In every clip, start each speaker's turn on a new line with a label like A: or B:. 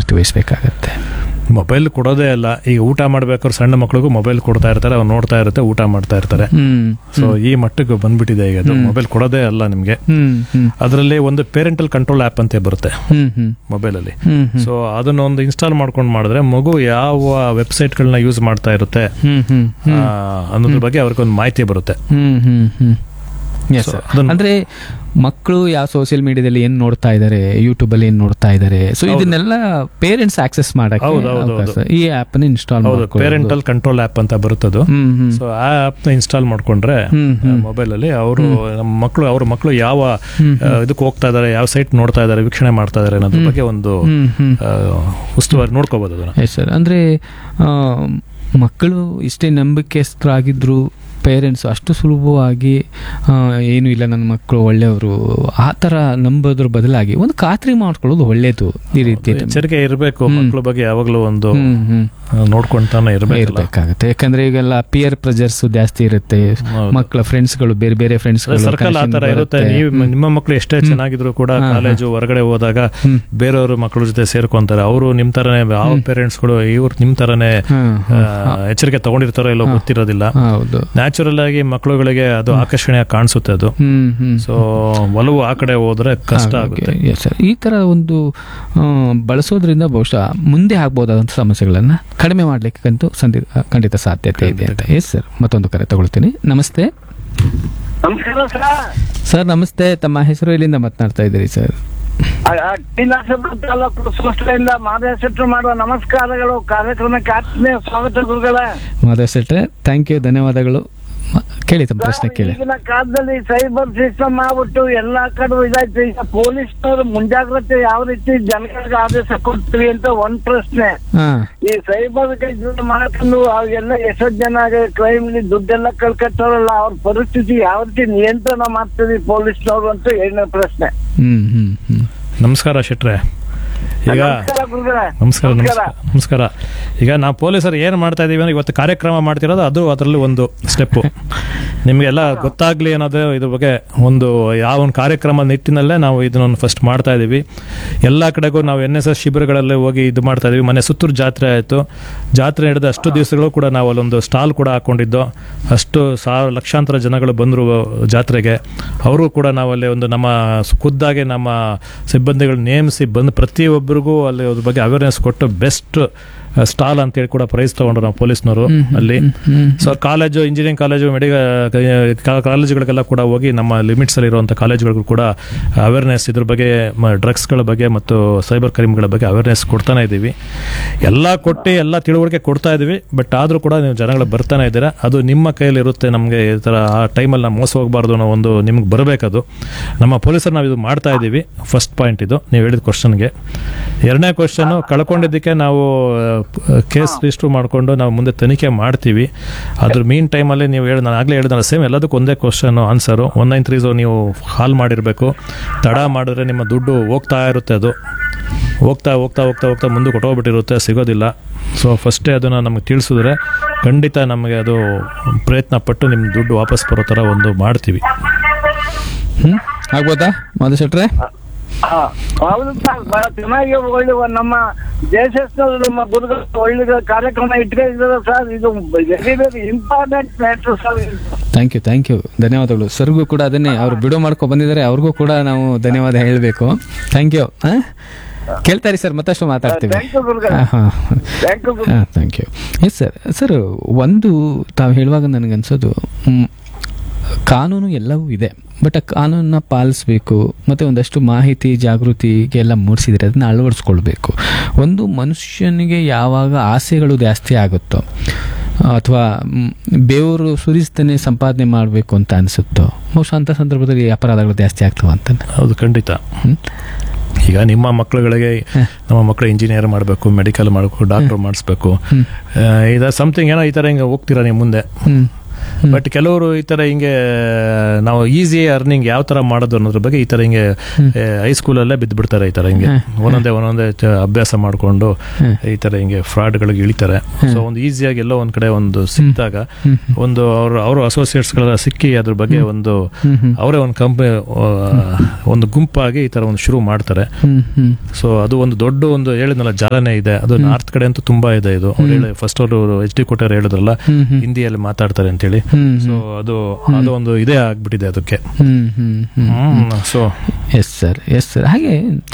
A: ಎಷ್ಟು ವಹಿಸ್ಬೇಕಾಗತ್ತೆ
B: ಮೊಬೈಲ್ ಕೊಡೋದೇ ಅಲ್ಲ ಈಗ ಊಟ ಮಾಡ್ಬೇಕಾದ್ರೆ ಸಣ್ಣ ಮಕ್ಳಿಗೂ ಮೊಬೈಲ್ ಕೊಡ್ತಾ ಇರ್ತಾರೆ ಅವ್ರು ನೋಡ್ತಾ ಇರುತ್ತೆ ಊಟ ಮಾಡ್ತಾ ಇರ್ತಾರೆ
A: ಹ್ಮ್
B: ಸೊ ಈ ಮಟ್ಟಕ್ಕೆ ಬಂದ್ಬಿಟ್ಟಿದೆ ಈಗ ಅದು ಮೊಬೈಲ್ ಕೊಡೋದೇ ಅಲ್ಲ ನಿಮಗೆ
A: ಹ್ಮ್ ಹ್ಮ್
B: ಅದರಲ್ಲಿ ಒಂದು ಪೇರೆಂಟಲ್ ಕಂಟ್ರೋಲ್ ಆ್ಯಪ್ ಅಂತ ಬರುತ್ತೆ
A: ಹ್ಮ್ ಹ್ಮ್
B: ಮೊಬೈಲಲ್ಲಿ
A: ಹ್ಮ್ ಹ್ಮ್
B: ಸೊ ಅದನ್ನ ಒಂದು ಇನ್ಸ್ಟಾಲ್ ಮಾಡ್ಕೊಂಡು ಮಾಡಿದ್ರೆ ಮಗು ಯಾವ ವೆಬ್ಸೈಟ್ಗಳನ್ನ ಯೂಸ್ ಮಾಡ್ತಾ ಇರುತ್ತೆ
A: ಹ್ಮ್ ಹ್ಮ್
B: ಆ, ಅನ್ನೋದ್ರ ಬಗ್ಗೆ ಅವ್ರಿಗೊಂದು ಮಾಹಿತಿ ಬರುತ್ತೆ
A: ಹ್ಮ್ ಹ್ಮ್ ಹ್ಮ್ Yes,
B: So,
A: sir.
B: ಅದನ್ನ-
A: ಅಂದ್ರೆ ಮಕ್ಕಳು ಯಾವ ಸೋಷಿಯಲ್ ಮೀಡಿಯಾದಲ್ಲಿ ಏನ್ ನೋಡ್ತಾ ಇದ್ದಾರೆ ಯೂಟ್ಯೂಬ್ ಅಲ್ಲಿ ಏನ್ ನೋಡ್ತಾ ಇದ್ದಾರೆ ಸೊ ಇದನ್ನೆಲ್ಲ ಪೇರೆಂಟ್ಸ್ ಆಕ್ಸೆಸ್ ಮಾಡಕ್ಕೆ
B: ಹೌದು, ಹೌದು,
A: ಅವಕಾಶ.
B: ಹೌದು.
A: ಈ ಆಪ್ ನ ಇನ್ಸ್ಟಾಲ್
B: ಹೌದು ಪೇರೆಂಟಲ್ ಕಂಟ್ರೋಲ್ ಆ್ಯಪ್ ಅಂತ ಬರುತ್ತದು
A: ಹ್ಮ್ ಹ್ಮ್
B: ಸೊ ಆ ಆ್ಯಪ್ನ ಇನ್ಸ್ಟಾಲ್ ಮಾಡ್ಕೊಂಡ್ರೆ
A: ಹ್ಮ್, ಹ್ಮ್.
B: ಮೊಬೈಲ್ ಅಲ್ಲಿ ಅವರು ನಮ್ಮ ಮಕ್ಕಳು ಅವ್ರ ಮಕ್ಕಳು ಯಾವ ಆ, ಇದಕ್ಕೆ ಹೋಗ್ತಾ ಇದಾರೆ ಯಾವ ಸೈಟ್ ನೋಡ್ತಾ ಇದಾರೆ ವೀಕ್ಷಣೆ ಮಾಡ್ತಾ ಇದಾರೆ ಅನ್ನೋದ್ರ ಬಗ್ಗೆ ಒಂದು
A: ಹ್ಮ್ ಹ್ಮ್
B: ಆ, ಉಸ್ತುವಾರಿ ನೋಡ್ಕೋಬಹುದು ಅದನ್ನ
A: ಎಸ್ ಸರ್ ಅಂದರೆ ಮಕ್ಕಳು ಇಷ್ಟೇ ನಂಬಿಕೆಸ್ತರಾಗಿದ್ರು ಪೇರೆಂಟ್ಸ್ ಅಷ್ಟು ಸುಲಭವಾಗಿ ಆ, ಏನು ಇಲ್ಲ ನನ್ನ ಮಕ್ಕಳು ಒಳ್ಳೆಯವರು ಆ ಥರ ನಂಬೋದ್ರ ಬದಲಾಗಿ ಒಂದು ಖಾತ್ರಿ ಮಾಡ್ಕೊಳ್ಳೋದು ಒಳ್ಳೇದು ಈ ರೀತಿ
B: ಎಚ್ಚರಿಕೆ ಇರಬೇಕು ಮಕ್ಕಳ ಬಗ್ಗೆ ಯಾವಾಗಲೂ ಒಂದು
A: ಹ್ಮ್ ಹ್ಮ್
B: ಆ, ನೋಡ್ಕೊಂತಾನೆ ಇರಬೇಕು
A: ಇರ್ಬೇಕಾಗತ್ತೆ ಯಾಕಂದ್ರೆ ಈಗೆಲ್ಲ ಪಿಯರ್ ಪ್ರೆಜರ್ಸ್ ಜಾಸ್ತಿ ಇರುತ್ತೆ
B: ಹೌದು.
A: ಮಕ್ಕಳ ಫ್ರೆಂಡ್ಸ್ಗಳು ಬೇರೆ ಬೇರೆ ಫ್ರೆಂಡ್ಸ್ಗಳು
B: ಸರ್ಕಲ್ ಆ ತರ ಇರುತ್ತೆ ನೀವು ನಿಮ್ಮ ಮಕ್ಕಳು ಎಷ್ಟೇ ಚೆನ್ನಾಗಿದ್ರು ಕೂಡ ಕಾಲೇಜು ಹೊರಗಡೆ ಹೋದಾಗ ಬೇರೆಯವ್ರ ಮಕ್ಕಳ ಜೊತೆ ಸೇರ್ಕೊಂತಾರೆ ಅವರು ನಿಮ್ ತರನೇ ಯಾವ ಪೇರೆಂಟ್ಸ್ಗಳು ಇವ್ರು ನಿಮ್ ತರನೇ ಆ, ಎಚ್ಚರಿಕೆ ತಗೊಂಡಿರ್ತಾರೋ ಇಲ್ಲೋ ಗೊತ್ತಿರೋದಿಲ್ಲ
A: ಹೌದು
B: ನ್ಯಾಚುರಲ್ ಆಗಿ ಮಕ್ಕಳುಗಳಿಗೆ ಅದು ಆಕರ್ಷಣೆಯಾಗಿ ಕಾಣಿಸುತ್ತೆ ಅದು
A: ಹ್ಮ್ ಹ್ಮ್
B: ಸೊ ಒಲವು ಆ ಕಡೆ ಹೋದ್ರೆ ಕಷ್ಟ ಆಗುತ್ತೆ
A: Yes, sir. ಈ ತರ ಒಂದು ಆ, ಬಳಸೋದ್ರಿಂದ ಬಹುಶಃ ಮುಂದೆ ಆಗ್ಬೋದಾದಂಥ ಸಮಸ್ಯೆಗಳನ್ನ ಕಡಿಮೆ ಮಾಡ್ಲಿಕ್ಕಂತೂ ಸಂದಿ ಖಂಡಿತ ಸಾಧ್ಯತೆ ಇದೆ ಅಂತ ಎಸ್ ಸರ್ ಮತ್ತೊಂದು ಕರೆ ತಗೊಳ್ತೀನಿ ನಮಸ್ತೆ
C: ನಮಸ್ಕಾರ ಸರ್
A: ಸರ್ ನಮಸ್ತೆ ತಮ್ಮ ಹೆಸರು ಎಲ್ಲಿಂದ ಮಾತನಾಡ್ತಾ ಇದ್ದೀರಿ ಸರ್
C: ಟಿ ನರಸೀಪುರ ತಾಲೂಕು ಸಂಸ್ಥೆಯಿಂದ ಮಾದೇಶೆಟ್ರು ಮಾಡುವ ನಮಸ್ಕಾರಗಳು ಕಾರ್ಯಕ್ರಮಕ್ಕೆ ಆತ್ಮೀಯ ಸ್ವಾಗತ ಗುರುಗಳ
A: ಮಾಧವ್ ಶೆಟ್ರೆ ಥ್ಯಾಂಕ್ ಯು ಧನ್ಯವಾದಗಳು ಮ- ಕೇಳಿ ತಮ್ಮ ಪ್ರಶ್ನೆ ಕೇಳಿ
C: ಈಗಿನ ಕಾಲದಲ್ಲಿ ಸೈಬರ್ ಸಿಸ್ಟಮ್ ಆಗ್ಬಿಟ್ಟು ಎಲ್ಲಾ ಕಡೆ ಇದಾಯ್ತು ಈಗ ಪೊಲೀಸ್ನವರು ಮುಂಜಾಗ್ರತೆ ಯಾವ ರೀತಿ ಜನಗಳಿಗೆ ಆದೇಶ ಕೊಡ್ತೀವಿ ಅಂತ ಒಂದ್ ಪ್ರಶ್ನೆ
A: ಹಾ
C: ಈ ಸೈಬರ್ ಯೂಸ್ ಮಾಡ್ಕೊಂಡು ಅವೆಲ್ಲ ಎಷ್ಟೋ ಜನ ಕ್ರೈಮ್ ದುಡ್ಡೆಲ್ಲ ಕಳ್ಕೊತಾರಲ್ಲ ಅವ್ರ ಪರಿಸ್ಥಿತಿ ಯಾವ ರೀತಿ ನಿಯಂತ್ರಣ ಮಾಡ್ತೀವಿ ಪೊಲೀಸ್ನವರು ಅಂತ ಎರಡನೇ ಪ್ರಶ್ನೆ
A: ಹ್ಮ್ ಹ್ಮ್ ಹ್ಮ್
B: ನಮಸ್ಕಾರ ಶೆಟ್ರೆ ಈಗ
C: ನಮಸ್ಕಾರ ಗುರುಗಳೇ
B: ನಮಸ್ಕಾರ ನಮಸ್ಕಾರ ನಮಸ್ಕಾರ ಈಗ ನಾವು ಪೊಲೀಸರು ಏನು ಮಾಡ್ತಾ ಇದೀವಿ ಅಂದ್ರೆ ಇವತ್ತು ಕಾರ್ಯಕ್ರಮ ಮಾಡ್ತಿರೋದು ಅದು ಅದರಲ್ಲಿ ಒಂದು ಸ್ಟೆಪ್ಪು ನಿಮಗೆಲ್ಲ ಗೊತ್ತಾಗ್ಲಿ ಅನ್ನೋದು ಇದ್ರ ಬಗ್ಗೆ ಒಂದು ಯಾವ ಒಂದು ಕಾರ್ಯಕ್ರಮ ನಿಟ್ಟಿನಲ್ಲೇ ನಾವು ಇದನ್ನೊಂದು ಫಸ್ಟ್ ಮಾಡ್ತಾ ಇದೀವಿ ಎಲ್ಲ ಕಡೆಗೂ ನಾವು ಎನ್ ಎಸ್ ಎಸ್ ಶಿಬಿರಗಳಲ್ಲಿ ಹೋಗಿ ಇದು ಮಾಡ್ತಾ ಇದೀವಿ ಮನೆ ಸುತ್ತೂರು ಜಾತ್ರೆ ಆಯಿತು ಜಾತ್ರೆ ನಡೆದ ಅಷ್ಟು ದಿವಸಗಳು ಕೂಡ ನಾವು ಅಲ್ಲೊಂದು ಸ್ಟಾಲ್ ಕೂಡ ಹಾಕೊಂಡಿದ್ದು ಅಷ್ಟು ಸಾವಿರ ಲಕ್ಷಾಂತರ ಜನಗಳು ಬಂದರು ಜಾತ್ರೆಗೆ ಅವರು ಕೂಡ ನಾವು ಅಲ್ಲಿ ಒಂದು ನಮ್ಮ ಖುದ್ದಾಗೆ ನಮ್ಮ ಸಿಬ್ಬಂದಿಗಳು ನೇಮಿಸಿ ಬಂದು ಪ್ರತಿಯೊಬ್ಬರಿಗೂ ಅಲ್ಲಿ ಅದ್ರ ಬಗ್ಗೆ ಅವೇರ್ನೆಸ್ ಕೊಟ್ಟು ಬೆಸ್ಟ್ ಸ್ಟಾಲ್ ಅಂತೇಳಿ ಕೂಡ ಪ್ರೈಸ್ ತಗೊಂಡ್ರು ನಾವು ಪೊಲೀಸ್ನವರು ಅಲ್ಲಿ so college engineering college medical ಕಾಲೇಜುಗಳಿಗೆಲ್ಲ ಕೂಡ ಹೋಗಿ ನಮ್ಮ ಲಿಮಿಟ್ಸ್ ಅಲ್ಲಿ ಇರುವಂಥ ಕಾಲೇಜುಗಳಿಗೂ ಕೂಡ ಅವೇರ್ನೆಸ್ ಇದ್ರ ಬಗ್ಗೆ ಡ್ರಗ್ಸ್ಗಳ ಬಗ್ಗೆ ಮತ್ತು ಸೈಬರ್ ಕ್ರೈಮ್ಗಳ ಬಗ್ಗೆ ಅವೇರ್ನೆಸ್ ಕೊಡ್ತಾನೆ ಇದ್ದೀವಿ ಎಲ್ಲ ಕೊಟ್ಟು ಎಲ್ಲ ತಿಳುವಳಿಕೆ ಕೊಡ್ತಾ ಇದ್ದೀವಿ ಬಟ್ ಆದರೂ ಕೂಡ ನೀವು ಜನಗಳು ಬರ್ತಾನೆ ಇದ್ದೀರಾ ಅದು ನಿಮ್ಮ ಕೈಯಲ್ಲಿ ಇರುತ್ತೆ ನಮಗೆ ಈ ಥರ ಆ ಟೈಮಲ್ಲಿ ನಾವು ಮೋಸ ಹೋಗಬಾರ್ದು ಅನ್ನೋ ಒಂದು ನಿಮ್ಗೆ ಬರಬೇಕದು ನಮ್ಮ ಪೊಲೀಸರು ನಾವು ಇದು ಮಾಡ್ತಾ ಇದ್ದೀವಿ ಫಸ್ಟ್ ಪಾಯಿಂಟ್ ಇದು ನೀವು ಹೇಳಿದ ಕ್ವಶನ್ಗೆ ಎರಡನೇ ಕ್ವಶನ್ ಕಳ್ಕೊಂಡಿದ್ದಕ್ಕೆ ನಾವು ಕೇಸ್ ರಿಜಿಸ್ಟರ್ ಮಾಡಿಕೊಂಡು ನಾವು ಮುಂದೆ ತನಿಖೆ ಮಾಡ್ತೀವಿ ಅದ್ರ ಮೀನ್ ಟೈಮಲ್ಲಿ ನೀವು ಹೇಳಿ ನಾನು ಆಗಲೇ ಹೇಳಿದ್ರೆ ಸೇಮ್ ಎಲ್ಲದಕ್ಕೂ ಒಂದೇ question answer one nine three ನೀವು ಕಾಲ್ ಮಾಡಿರಬೇಕು ತಡ ಮಾಡಿದ್ರೆ ನಿಮ್ಮ ದುಡ್ಡು ಹೋಗ್ತಾ ಇರುತ್ತೆ ಅದು ಹೋಗ್ತಾ ಹೋಗ್ತಾ ಹೋಗ್ತಾ ಹೋಗ್ತಾ ಮುಂದೆ ಕೊಟ್ಟೋಗ್ಬಿಟ್ಟಿರುತ್ತೆ ಸಿಗೋದಿಲ್ಲ ಸೊ ಫಸ್ಟೇ ಅದನ್ನು ನಮಗೆ ತಿಳಿಸಿದ್ರೆ ಖಂಡಿತ ನಮಗೆ ಅದು ಪ್ರಯತ್ನ ಪಟ್ಟು ನಿಮ್ಮ ದುಡ್ಡು ವಾಪಸ್ ಬರೋ ಥರ ಒಂದು ಮಾಡ್ತೀವಿ
A: ಹ್ಮ್ ಆಗ್ಬೋದಾ ಮಾಧವ್ ಶೆಟ್ರೆ
C: ಹಾ, ಹೌದು ಸರ್ ಬಹಳ ಚೆನ್ನಾಗಿ ಒಳ್ಳೆ ಒಂದ್ ನಮ್ಮ ಜೆಎಸ್ಎಸ್ ನಮ್ಮ ಗುರುಗಳು ಒಳ್ಳೆ ಕಾರ್ಯಕ್ರಮ ಇಟ್ಕೊಂಡಿದ್ದಾರೆ ಸರ್ ಇದು very very important matter sir ಇದು.
A: ಥ್ಯಾಂಕ್ ಯು ಥ್ಯಾಂಕ್ ಯು ಧನ್ಯವಾದಗಳು ಸರ್ಗೂ ಕೂಡ ಅದನ್ನೇ ಅವ್ರು ಬಿಡೋ ಮಾಡ್ಕೊ ಬಂದಿದ್ದಾರೆ ಅವ್ರಿಗೂ ಕೂಡ ನಾವು ಧನ್ಯವಾದ ಹೇಳಬೇಕು ಥ್ಯಾಂಕ್ ಯು ಕೇಳ್ತಾರೆ ಸರ್ ಮತ್ತಷ್ಟು ಮಾತಾಡ್ತೀವಿ
C: Thank you, ಗುರುಗಳೇ.
A: ಹಾಂ
C: Thank you, ಗುರು.
A: ಹಾಂ thank you yes sir sir ಒಂದು ತಾವು ಹೇಳುವಾಗ ನನಗನ್ಸೋದು ಮ್, ಕಾನೂನು ಎಲ್ಲವೂ ಇದೆ ಬಟ್ ಆ ಕಾನೂನನ್ನ ಪಾಲಿಸಬೇಕು ಮತ್ತು ಒಂದಷ್ಟು ಮಾಹಿತಿ ಜಾಗೃತಿಗೆಲ್ಲ ಮೂಡಿಸಿದರೆ ಅದನ್ನ ಅಳವಡಿಸ್ಕೊಳ್ಬೇಕು ಒಂದು ಮನುಷ್ಯನಿಗೆ ಯಾವಾಗ ಆಸೆಗಳು ಜಾಸ್ತಿ ಆಗುತ್ತೋ ಅಥವಾ ಮ್, ಬೆವರು ಸುರಿಸ್ತಾನೆ ಸಂಪಾದನೆ ಮಾಡಬೇಕು ಅಂತ ಅನಿಸುತ್ತೋ ಬಹುಶಃ ಅಂಥ ಸಂದರ್ಭದಲ್ಲಿ ಈ ಅಪರಾಧಗಳು ಜಾಸ್ತಿ ಆಗ್ತವೆ ಅಂತ
B: ಹೌದು ಖಂಡಿತ ಈಗ ನಿಮ್ಮ ಮಕ್ಕಳುಗಳಿಗೆ ನಮ್ಮ ಮಕ್ಕಳು ಇಂಜಿನಿಯರ್ ಮಾಡಬೇಕು ಮೆಡಿಕಲ್ ಮಾಡಬೇಕು ಡಾಕ್ಟರ್ ಮಾಡಿಸ್ಬೇಕು ಇದು ಸಮಥಿಂಗ್ ಏನೋ ಈ ಥರ ಹಿಂಗೆ ಹೋಗ್ತೀರಾ ನೀವು ಮುಂದೆ
A: ಹ್ಞೂ
B: ಬಟ್ ಕೆಲವರು ಈ ತರ ಹಿಂಗೆ ನಾವು ಈಸಿ ಅರ್ನಿಂಗ್ ಯಾವ ತರ ಮಾಡೋದು ಅನ್ನೋದ್ರ ಬಗ್ಗೆ ಈ ತರ ಹಿಂಗೆ ಹೈಸ್ಕೂಲಲ್ಲೇ ಬಿದ್ದ್ಬಿಡ್ತಾರೆ ಈ ತರ ಹಿಂಗೆ ಒಂದೊಂದೇ ಒಂದೊಂದೇ ಚ- ಅಭ್ಯಾಸ ಮಾಡ್ಕೊಂಡು ಈ ತರ ಹಿಂಗೆ ಫ್ರಾಡ್ಗಳಿಗೆ ಇಳಿತಾರೆ ಸೊ ಒಂದು ಈಸಿಯಾಗಿ ಎಲ್ಲೋ ಒಂದ್ ಕಡೆ ಒಂದು ಸಿಕ್ಕಿದಾಗ ಒಂದು ಅವ್ರ ಅವ್ರ ಅಸೋಸಿಯೇಟ್ಸ್ ಗಳೆಲ್ಲ ಸಿಕ್ಕಿ ಅದ್ರ ಬಗ್ಗೆ ಒಂದು ಅವರೇ ಒಂದು ಕಂಪನಿ ಒಂದು ಗುಂಪಾಗಿ ಈ ತರ ಒಂದು ಶುರು ಮಾಡ್ತಾರೆ
A: ಹ್ಮ್ ಹ್ಮ್
B: ಸೊ ಅದು ಒಂದು ದೊಡ್ಡ ಒಂದು ಹೇಳಿದ್ನಲ್ಲ ಜಾಲನೆ ಇದೆ ಅದು ನಾರ್ತ್ ಕಡೆ ಅಂತೂ ತುಂಬಾ ಇದೆ ಇದು ಅವ್ರು ಹೇಳಿ ಫಸ್ಟ್ ಅವರು ಎಚ್ ಡಿ ಕೊಟ್ಟರ್ ಹೇಳಿದ್ರಲ್ಲ
A: ಹ್ಮ್ ಹ್ಮ್
B: ಹಿಂದಿಯಲ್ಲಿ ಮಾತಾಡ್ತಾರೆ ಅಂತೇಳಿ
A: ಹ್ಮ್
B: ಸೊ ಅದು ಅದು ಒಂದು ಇದೇ ಆಗ್ಬಿಟ್ಟಿದೆ ಅದಕ್ಕೆ
A: hmm hmm hmm
B: so
A: yes sir yes sir ಹಾಗೆ